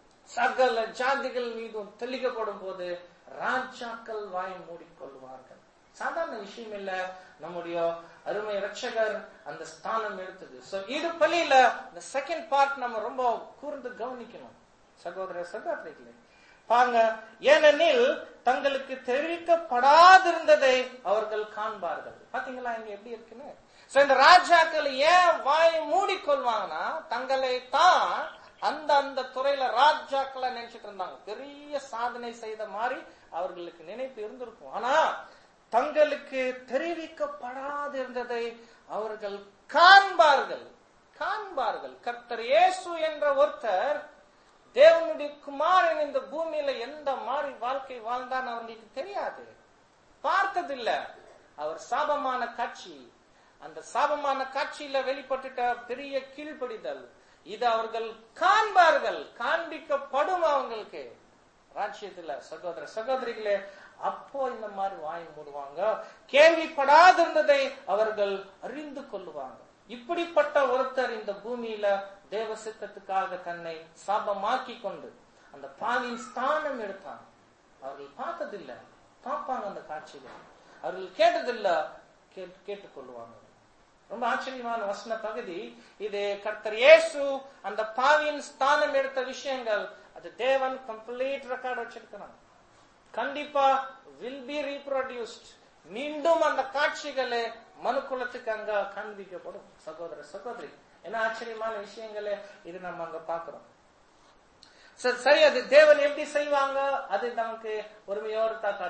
சகல ஜாதிகள் மீதும் தெளிக்கப்படும் போது ராஜாக்கள் வாய் மூடிக்கொள்வார்கள் சாதாரண விஷயம் இல்ல நம்முடைய அருமை ரட்சகர் அந்த ஸ்தானம் எடுத்தது சோ இது பள்ளியில இந்த செகண்ட் பார்ட் நம்ம ரொம்ப கூர்ந்து கவனிக்கணும் சகோதர சகோதரிகளே பாருங்க ஏனெனில் தங்களுக்கு தெரிவிக்கப்படாதிருந்ததை அவர்கள் காண்பார்கள் பாத்தீங்களா இங்க எப்படி இருக்குன்னு சோ இந்த ராஜாக்கள் ஏன் வாய் மூடிக்கொள்வாங்கன்னா தங்களை தான் அந்த அந்த துறையில ராஜாக்களை நினைச்சிட்டு இருந்தாங்க பெரிய சாதனை செய்த மாதிரி அவர்களுக்கு நினைப்பு இருந்திருக்கும் ஆனா தங்களுக்கு தெரிவிக்கப்படாதிருந்ததை அவர்கள் காண்பார்கள் காண்பார்கள் கர்த்தர் இயேசு என்ற ஒருத்தர் தேவனுடைய குமாரன் இந்த பூமியில எந்த மாதிரி வாழ்க்கை வாழ்ந்தான்னு அவங்களுக்கு தெரியாது பார்த்ததில்ல அவர் சாபமான காட்சி அந்த சாபமான காட்சியில வெளிப்பட்டுட்ட பெரிய கீழ்ப்படிதல் இது அவர்கள் காண்பார்கள் காண்பிக்கப்படும் அவங்களுக்கு ராஜ்யத்துல சகோதர சகோதரிகளே அப்போ இந்த மாதிரி வாங்கி மூடுவாங்க கேள்விப்படாதிருந்ததை அவர்கள் அறிந்து கொள்ளுவாங்க இப்படிப்பட்ட ஒருத்தர் இந்த பூமியில தேவ சித்தத்துக்காக தன்னை சாபமாக்கி கொண்டு அந்த பாவின் ஸ்தானம் எடுத்தாங்க அவர்கள் பார்த்ததில்லை பார்ப்பாங்க அந்த காட்சிகள் அவர்கள் கேட்டதில்ல கேட்டு- கேட்டுக்கொள்வாங்க ரொம்ப ஆச்சரியமான வசன பகுதி இது கர்த்தர் இயேசு அந்த பாவியின் ஸ்தானம் எடுத்த விஷயங்கள் அது தேவன் கம்ப்ளீட் ரெக்கார்ட் வச்சிருக்கிறான் கண்டிப்பா வில் பி ரீப்ரொடியூஸ்ட் மீண்டும் அந்த காட்சிகளே மனுக்குலத்துக்கு அங்க காண்பிக்கப்படும் சகோதர சகோதரி என்ன ஆச்சரியமான விஷயங்களே இது நம்ம அங்க பாக்குறோம் சரி, சரி அது தேவன் எப்படி செய்வாங்க அது நமக்கு பொறுமையோடு தான் காத்திருக்கணும்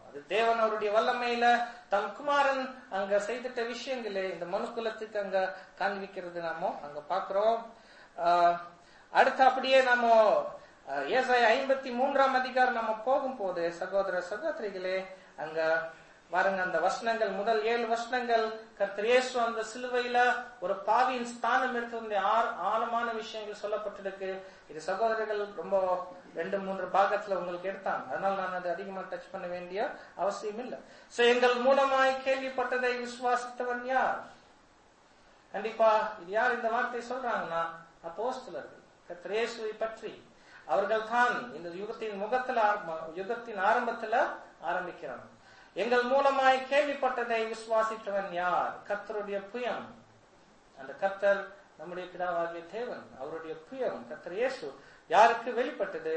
அது தேவன் அவருடைய வல்லமையில தம் குமாரன் அங்க செய்திட்ட விஷயங்களே இந்த மனுக்குலத்துக்கு அங்க காண்பிக்கிறது நாம அங்க பாக்குறோம் ஆஹ், அடுத்து அப்படியே நாம ஆஹ், ஏசாயா ஐம்பத்தி மூன்றாம் அதிகாரம் நம்ம போகும்போது சகோதர சகோதரிகளே அங்க பாருங்க அந்த வசனங்கள் முதல் ஏழு வசனங்கள் கர்த்தர் இயேசு அந்த சிலுவையில ஒரு பாவியின் ஸ்தானம் எடுத்து ஆழமான விஷயங்கள் சொல்லப்பட்டிருக்கு இது சகோதரர்கள் ரொம்ப ரெண்டு மூன்று பாகத்துல உங்களுக்கு எடுத்தாங்க அதனால நான் அதை அதிகமா டச் பண்ண வேண்டிய அவசியம் இல்லை சோ எங்கள் மூலமாய் கேள்விப்பட்டதை விசுவாசித்தவன் யார் கண்டிப்பா இது யார் இந்த வார்த்தை சொல்றாங்கன்னா அப்போஸ்தலர்கள் கர்த்தர் இயேசுவை பற்றி அவர்கள் தான் இந்த யுகத்தின் முகத்துல ஆரம்ப- யுகத்தின் ஆரம்பத்துல ஆரம்பிக்கிறாங்க எங்கள் மூலமாய் கேள்விப்பட்டதை விசுவாசித்தவன் யார் கர்த்தருடைய புயம் அந்த கர்த்தர் நம்முடைய பிதாவாகிய தேவன் அவருடைய புயம் கர்த்தர் இயேசு யாருக்கு வெளிப்பட்டது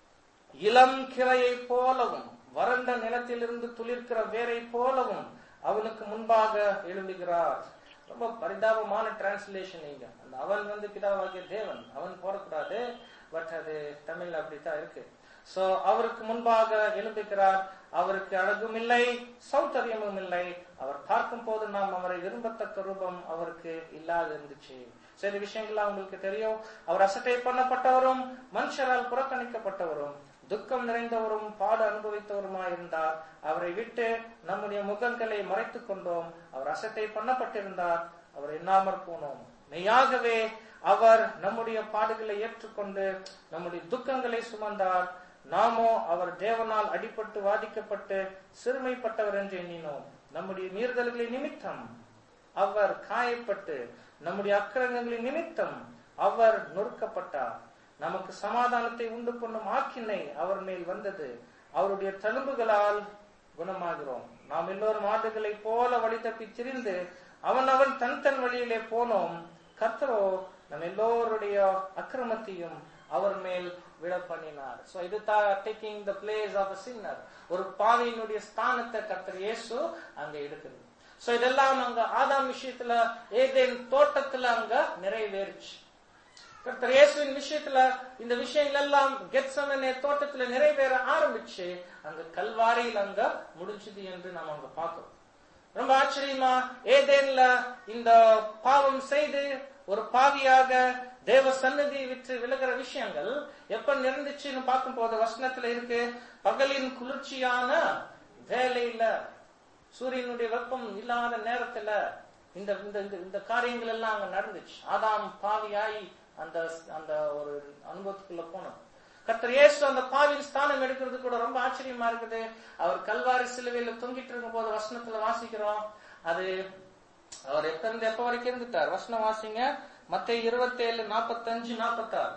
இளம் கிளையை போலவும் வறண்ட நிலத்திலிருந்து துளிர்க்கிற வேரை போலவும் அவனுக்கு முன்பாக எழும்புகிறார் ரொம்ப பரிதாபமான டிரான்ஸ்லேஷன் இங்க அந்த அவன் வந்து பிதாவாகிய தேவன் அவன் போடக்கூடாது பட் அது தமிழ்ல அப்படித்தான் இருக்கு சோ அவருக்கு முன்பாக எழும்புகிறார் அவருக்கு அழகும் இல்லை சௌந்தரியமும் இல்லை அவர் பார்க்கும் போது நாம் அவரை விரும்பத்தக்க ரூபம் அவருக்கு இல்லாது இருந்துச்சு சில விஷயங்கள்லாம் உங்களுக்கு தெரியும் அவர் அசட்டை பண்ணப்பட்டவரும் மனுஷரால் புறக்கணிக்கப்பட்டவரும் துக்கம் நிறைந்தவரும் பாடு அனுபவித்தவருமாயிருந்தார் அவரை விட்டு நம்முடைய முகங்களை மறைத்துக் கொண்டோம் அவர் அசட்டை பண்ணப்பட்டிருந்தார் அவர் எண்ணாமற் போனோம் மெய்யாகவே அவர் நம்முடைய பாடுகளை ஏற்றுக்கொண்டு நம்முடைய துக்கங்களை சுமந்தார் நாமோ அவர் தேவனால் அடிபட்டு வாதிக்கப்பட்டு சிறுமைப்பட்டவர் என்று எண்ணினோம் நம்முடைய மீறுதல்களின் நிமித்தம் அவர் காயப்பட்டு நம்முடைய அக்கிரகங்களின் நிமித்தம் அவர் நொறுக்கப்பட்டார் நமக்கு சமாதானத்தை உண்டு பண்ணும் ஆக்கினை அவர் மேல் வந்தது அவருடைய தழும்புகளால் குணமாகிறோம் நாம் எல்லோரும் ஆடுகளைப் போல வழி தப்பி திரிந்து அவன் அவன் தன் தன் வழியிலே போனோம் கர்த்தரோ நம் எல்லோருடைய அக்கிரமத்தையும் அவர் மேல் விழ பண்ணினார் சோ இது taking the place of sinner ஒரு பாவியினுடைய ஸ்தானத்தை கர்த்தர் இயேசு அங்க எடுக்கிறது சோ இதெல்லாம் அங்க ஆதாம் விஷயத்துல ஏதேன் தோட்டத்துல அங்க நிறைவேறுச்சு கர்த்தர் இயேசுவின் விஷயத்துல இந்த விஷயங்கள் எல்லாம் கெத்சமனே தோட்டத்துல நிறைவேற ஆரம்பிச்சு அங்க கல்வாரியில் அங்க முடிஞ்சது என்று நாம் அங்க பார்க்கிறோம் ரொம்ப ஆச்சரியமா ஏதேன்ல இந்த பாவம் செய்து ஒரு பாவியாக தேவ சன்னதி விட்டு விலகிற விஷயங்கள் எப்ப நிறைந்துச்சுன்னு பார்க்கும்போது வசனத்துல இருக்கு பகலின் குளிர்ச்சியான வேலையில சூரியனுடைய வெப்பம் இல்லாத நேரத்துல இந்த இந்த இந்த- இந்த காரியங்கள் எல்லாம் அங்க நடந்துச்சு ஆதாம் பாவியாய் அந்த அந்த ஒரு அனுபவத்துக்குள்ள போனோம் கர்த்தர் இயேசு அந்த பாவியின் ஸ்தானம் எடுக்கிறது கூட ரொம்ப ஆச்சரியமா இருக்குது அவர் கல்வாரி சிலுவையில தொங்கிட்டு இருக்கும் போது வசனத்துல வாசிக்கிறோம் அது அவர் எப்ப இருந்து எப்ப வரைக்கும் இருந்துட்டார் வசனம் வாசிங்க மத்திய இருபத்தேழு நாற்பத்தஞ்சு நாற்பத்தாறு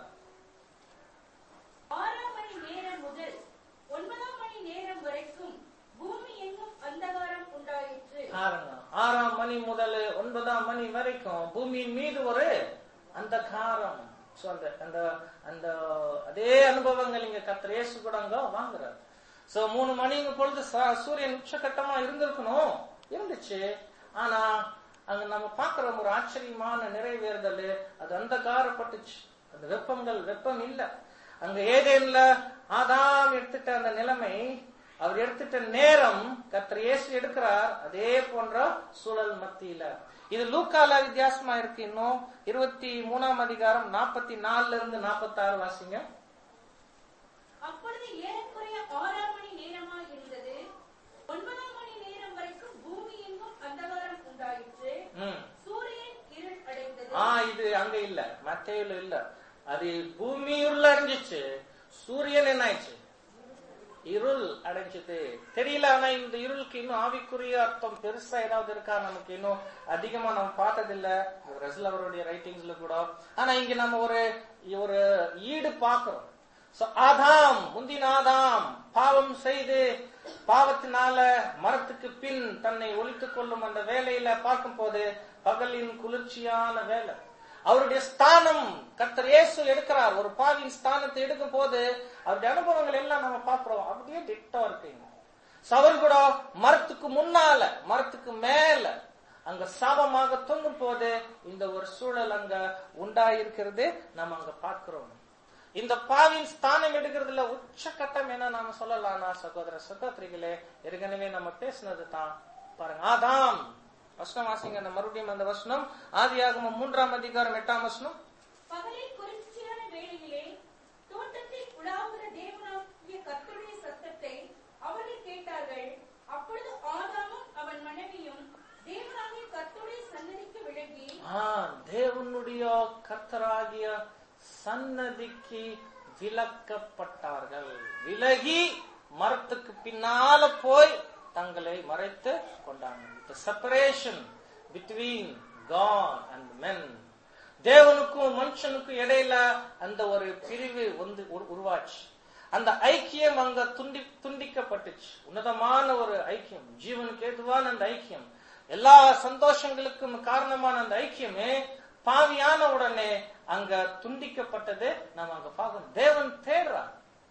ஆறாம் மணி நேரம் முதல் ஒன்பதாம் மணி நேரம் வரைக்கும் பூமி எங்கும் அந்தகாரம் உண்டாயிற்று பாருங்க ஆறாம் மணி முதல் ஒன்பதாம் மணி வரைக்கும் பூமியின் மீது ஒரு அந்தகாரம் So, அந்த அந்த அந்த அதே அனுபவங்கள் இங்க கர்த்தர் இயேசு கூட அங்க வாங்குறாரு சோ மூணு மணிங்க பொழுது ச- சூரியன் உச்சகட்டமா இருந்திருக்கணும் இருந்துச்சு ஆனா அங்க நம்ம பார்க்கிறோம் ஒரு ஆச்சரியமான நிறைவேறுதல் அது அந்தகாரப்பட்டுச்சு அந்த வெப்பங்கள் வெப்பம் இல்ல அங்க ஏதேன்ல ஆதாம் எடுத்துட்ட அந்த நிலைமை அவர் எடுத்துட்ட நேரம் கர்த்தர் இயேசு எடுக்கிறார் அதே போன்ற சூழல் மத்தியில இது லூக்கால வித்தியாசமா இருக்கு இன்னும் இருபத்தி மூணாம் அதிகாரம் நாற்பத்தி நாலுல இருந்து நாற்பத்தி ஆறு வாசிங்க அப்பொழுது ஏறக்குறைய ஆறாம் மணி நேரமா இருந்தது ஒன்பதாம் மணி நேரம் வரைக்கும் பூமி எங்கும் அந்தகாரம் உண்டாயிற்று ம். சூரியன் இருள் அடைந்தது ஆ இது அங்க இல்ல மத்தையில இல்ல அது பூமியுள்ள அடைஞ்சிச்சு சூரியன் என்ன ஆயிடுச்சு இருள் அடைஞ்சது தெரியல ஆனா இந்த இருளுக்கு இன்னும் ஆவிக்குரிய அர்த்தம் பெருசா ஏதாவது இருக்கா நமக்கு இன்னும் அதிகமா நம்ம பார்த்ததில்ல ரசல் அவருடைய ரைட்டிங்ஸ்ல கூட ஆனா இங்க நம்ம ஒரு ஒரு ஈடு பார்க்கிறோம் So, ஆதாம் முந்தின ஆதாம் பாவம் செய்து பாவத்தினால மரத்துக்கு பின் தன்னை ஒழித்துக் கொள்ளும் அந்த வேலையில பார்க்கும் போது பகலின் குளிர்ச்சியான வேலை அவருடைய ஸ்தானம் கர்த்தர் இயேசு எடுக்கிறார் ஒரு பாவியின் ஸ்தானத்தை எடுக்கும் போது அவருடைய அனுபவங்கள் எல்லாம் நம்ம பார்க்கிறோம் அப்படியே டிட்டா இருக்குங்க So, அவர் கூட மரத்துக்கு முன்னால மரத்துக்கு மேல அங்க சாபமாக தொங்கும் போது இந்த ஒரு சூழல் அங்க உண்டாயிருக்கிறது நம்ம அங்க பார்க்கிறோம் இந்த பாவின் ஸ்தானம் எடுக்கிறதுல உச்சக்கட்டம் என்ன நாம சொல்லலாம்னா சகோதர சகோதரிகளே ஏற்கனவே நம்ம பேசினது தான் பாருங்க ஆதாம் வசனம் வாசிங்க அந்த மறுபடியும் அந்த வசனம் ஆதியாகமம் மூன்றாம் அதிகாரம் எட்டாம் வசனம் பகலில் குளிர்ச்சியான வேளையிலே தோட்டத்தில் உலாவுகிற தேவனாகிய கர்த்தருடைய சத்தத்தை அவர்கள் கேட்டார்கள் அப்பொழுது ஆதாமும் அவன் மனைவியும் தேவனாகிய கர்த்தருடைய சன்னதிக்கு விலகி ஆ, தேவனுடைய கர்த்தராகிய சன்னதிக்கு விலக்கப்பட்டார்கள் விலகி மரத்துக்கு பின்னால போய் தங்களை மறைத்து கொண்டாங்க separation between God and men தேவனுக்கும் மனுஷனுக்கும் இடையில அந்த ஒரு பிரிவு வந்து உரு- உருவாச்சு அந்த ஐக்கியம் அங்க துண்டி துண்டிக்கப்பட்டுச்சு உன்னதமான ஒரு ஐக்கியம் ஜீவனுக்கு ஏதுவான அந்த ஐக்கியம் எல்லா சந்தோஷங்களுக்கும் காரணமான அந்த ஐக்கியமே பாவியான உடனே அங்க துண்டிக்கப்பட்டது நம்ம அங்க பார்க்கணும் தேவன் தேடுறார்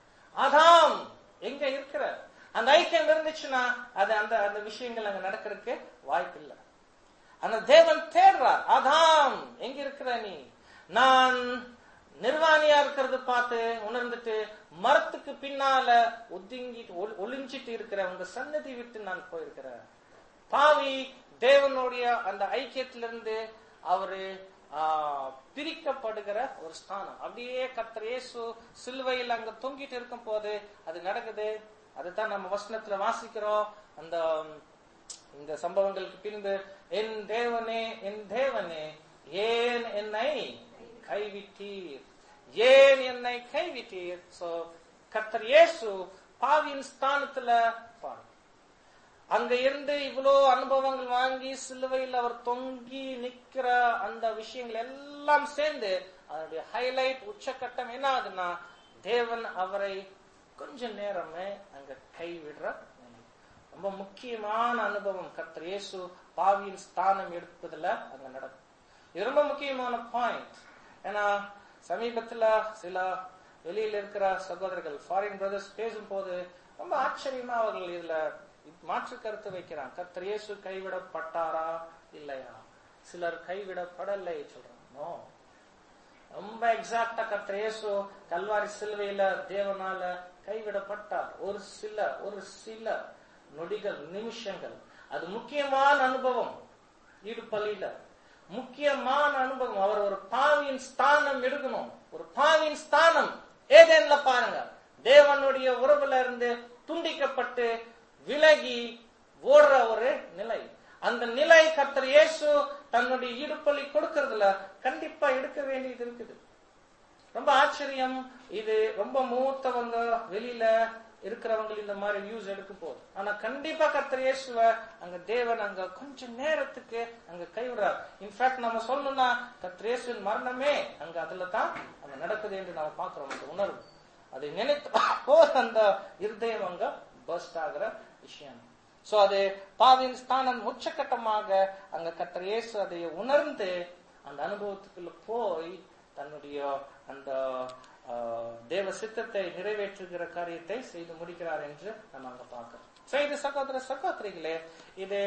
ஆதாம் எங்க இருக்கிற அந்த ஐக்கியம் இருந்துச்சுன்னா அது அந்த அந்த விஷயங்கள் அங்க நடக்கிறதுக்கு வாய்ப்பு இல்லை ஆனா தேவன் தேடுறார் ஆதாம் எங்க இருக்கிற நீ நான் நிர்வாணியா இருக்கிறது பார்த்து உணர்ந்துட்டு மரத்துக்கு பின்னால ஒதுங்கிட்டு ஒளி- ஒளிஞ்சிட்டு இருக்கிற உங்க சன்னதி விட்டு நான் போயிருக்கிறேன் பாவி தேவனுடைய அந்த ஐக்கியத்திலிருந்து அவரு ஆ, பிரிக்கப்படுகிற ஒரு ஸ்தானம் அப்படியே கர்த்தர் இயேசு சிலுவையில் அங்க தொங்கிட்டு இருக்கும் போது அது நடக்குது அதுதான் நம்ம வசனத்துல வாசிக்கிறோம் அந்த இந்த சம்பவங்களுக்கு பின்பு என் தேவனே என் தேவனே ஏன் என்னை கைவிட்டீர் ஏன் என்னை கைவிட்டீர் சோ கர்த்தர் இயேசு பாவியின் ஸ்தானத்துல பாரு அங்க இருந்து இவ்வளோ அனுபவங்கள் வாங்கி சிலுவையில் அவர் தொங்கி நிக்கிற அந்த விஷயங்கள் எல்லாம் சேர்ந்து அதனுடைய ஹைலைட் உச்சக்கட்டம் என்ன ஆகுதுன்னா தேவன் அவரை கொஞ்ச நேரமே அங்க கைவிடுற நிலை. ரொம்ப முக்கியமான அனுபவம் கர்த்தர் இயேசு பாவியின் ஸ்தானம் எடுப்பதுல அங்க நடக்கும் இது ரொம்ப முக்கியமான பாயிண்ட் ஏன்னா சமீபத்துல சில வெளியில இருக்கிற சகோதரர்கள் ஃபாரின் பிரதர்ஸ் பேசும்போது ரொம்ப ஆச்சரியமா அவர்கள் இதுல மாற்று கருத்து வைக்கிறாங்க கர்த்தர் இயேசு கைவிடப்பட்டாரா இல்லையா சிலர் கைவிடப்படலை சொல்றாங்க நோ ரொம்ப எக்ஸாக்டா கர்த்தர் இயேசு கல்வாரி சிலுவையில தேவனால கைவிடப்பட்டார் ஒரு சில ஒரு சில நொடிகள் நிமிஷங்கள் அது முக்கியமான அனுபவம் ஈடுபலியில முக்கியமான அனுபவம் அவர் ஒரு பாவியின் ஸ்தானம் எடுக்கணும் ஒரு பாவியின் ஸ்தானம் ஏதேன்ல பாருங்க தேவனுடைய உறவுல இருந்து துண்டிக்கப்பட்டு விலகி ஓடுற ஒரு நிலை அந்த நிலை கர்த்தர் இயேசு தன்னுடைய ஈடுபலி கொடுக்கறதுல கண்டிப்பா எடுக்க வேண்டியது இருக்குது ரொம்ப ஆச்சரியம் இது ரொம்ப மூத்தவங்க வெளியில இருக்கிறவங்க இந்த மாதிரி வியூஸ் எடுக்கும் போது ஆனா கண்டிப்பா கர்த்தர் இயேசுவ அங்க தேவன் அங்க கொஞ்ச நேரத்துக்கு அங்க கைவிடுறார் இன்ஃபேக்ட் நம்ம சொல்லணும்னா கர்த்தர் இயேசுவின் மரணமே அங்க அதுல தான் அங்க நடக்குது என்று நம்ம பாக்குறோம் அந்த உணர்வு அதை நினைத்து போது அந்த இருதயம் அங்க பர்ஸ்ட் ஆகிற விஷயம் சோ அது பாவின் ஸ்தானம் உச்சக்கட்டமாக அங்க கர்த்தர் இயேசு அதை உணர்ந்து அந்த அனுபவத்துக்குள்ள போய் தன்னுடைய அந்த ஆஹ், தேவ சித்தத்தை நிறைவேற்றுகிற காரியத்தை செய்து முடிக்கிறார் என்று நம்ம அங்க பார்க்கிறோம் So, இது சகோதர சகோதரிகளே இது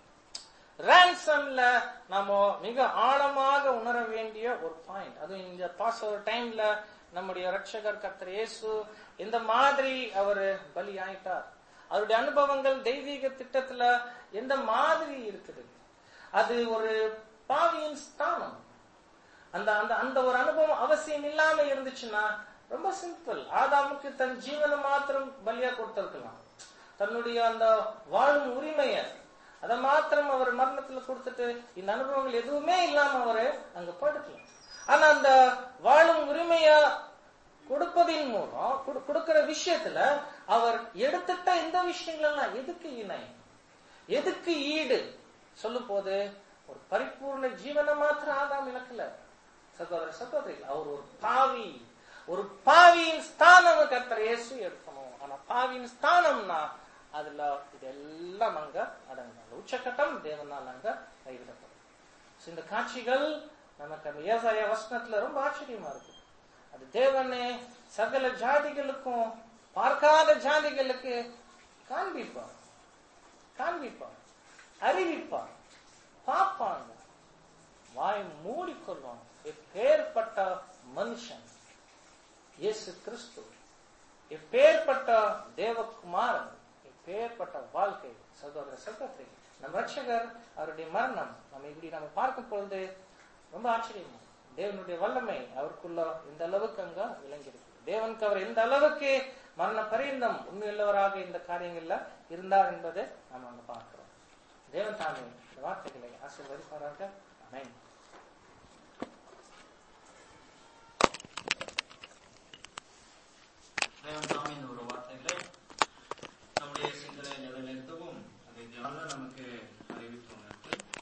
ரான்சம்ல நம்ம மிக ஆழமாக உணர வேண்டிய ஒரு பாயிண்ட் அதுவும் இந்த பாஸ் ஓவர் டைம்ல நம்முடைய ரட்சகர் கர்த்தர் இயேசு இந்த மாதிரி அவர் பலி ஆயிட்டார் அவருடைய அனுபவங்கள் தெய்வீக திட்டத்துல எந்த மாதிரி இருக்குது அது ஒரு பாவியின் ஸ்தானம் அந்த அந்த அந்த ஒரு அனுபவம் அவசியம் இல்லாம இருந்துச்சுன்னா ரொம்ப சிம்பிள் ஆதாமுக்கு தன் ஜீவனை மாத்திரம் பலியா கொடுத்திருக்கலாம் தன்னுடைய அந்த வாழும் உரிமைய அதை மாத்திரம் அவர் மரணத்துல கொடுத்துட்டு இந்த அனுபவங்கள் எதுவுமே இல்லாம அவரு அங்க படுக்கலாம் ஆனா அந்த வாழும் உரிமைய கொடுப்பதின் மூலம் கொடு- கொடுக்கிற விஷயத்துல அவர் எடுத்துட்ட இந்த விஷயங்கள் எல்லாம் எதுக்கு இணை எதுக்கு ஈடு சொல்லும் போது ஒரு பரிபூர்ண ஜீவனை மாத்திரம் ஆதாம் இழக்கல சகோதர சகோதரி அவர் ஒரு பாவி ஒரு பாவியின் ஸ்தானம் கர்த்தர் இயேசு எடுக்கணும் ஆனா பாவியின் ஸ்தானம்னா அதுல இதெல்லாம் அங்க அடங்கும் அந்த உச்சக்கட்டம் தேவனால் அங்க கைவிடப்படும் So, இந்த காட்சிகள் நமக்கு அந்த ஏசாய வசனத்துல ரொம்ப ஆச்சரியமா இருக்கு அது தேவனே சகல ஜாதிகளுக்கும் பார்க்காத ஜாதிகளுக்கு காண்பிப்பார் காண்பிப்பார் அறிவிப்பார் பார்ப்பாங்க வாய் மூடிக்கொள்வாங்க எப்பேற்பட்ட மனுஷன் இயேசு கிறிஸ்து எப்பேற்பட்ட தேவகுமாரன் எப்பேற்பட்ட வாழ்க்கை சகோதர சகோதரி நம் ரட்சகர் அவருடைய மரணம் நம்ம இப்படி நம்ம பார்க்கும் பொழுது ரொம்ப ஆச்சரியமா தேவனுடைய வல்லமை அவருக்குள்ள இந்த அளவுக்கு அங்க விளங்கியிருக்கு தேவனுக்கு அவர் எந்த அளவுக்கு மரண பரியந்தம் உண்மையுள்ளவராக இந்த காரியங்கள்ல இருந்தார் என்பதை நம்ம அங்க பார்க்கிறோம் தேவன் தாமே இந்த வார்த்தைகளை ஆசீர்வதிப்பாராக அமேன்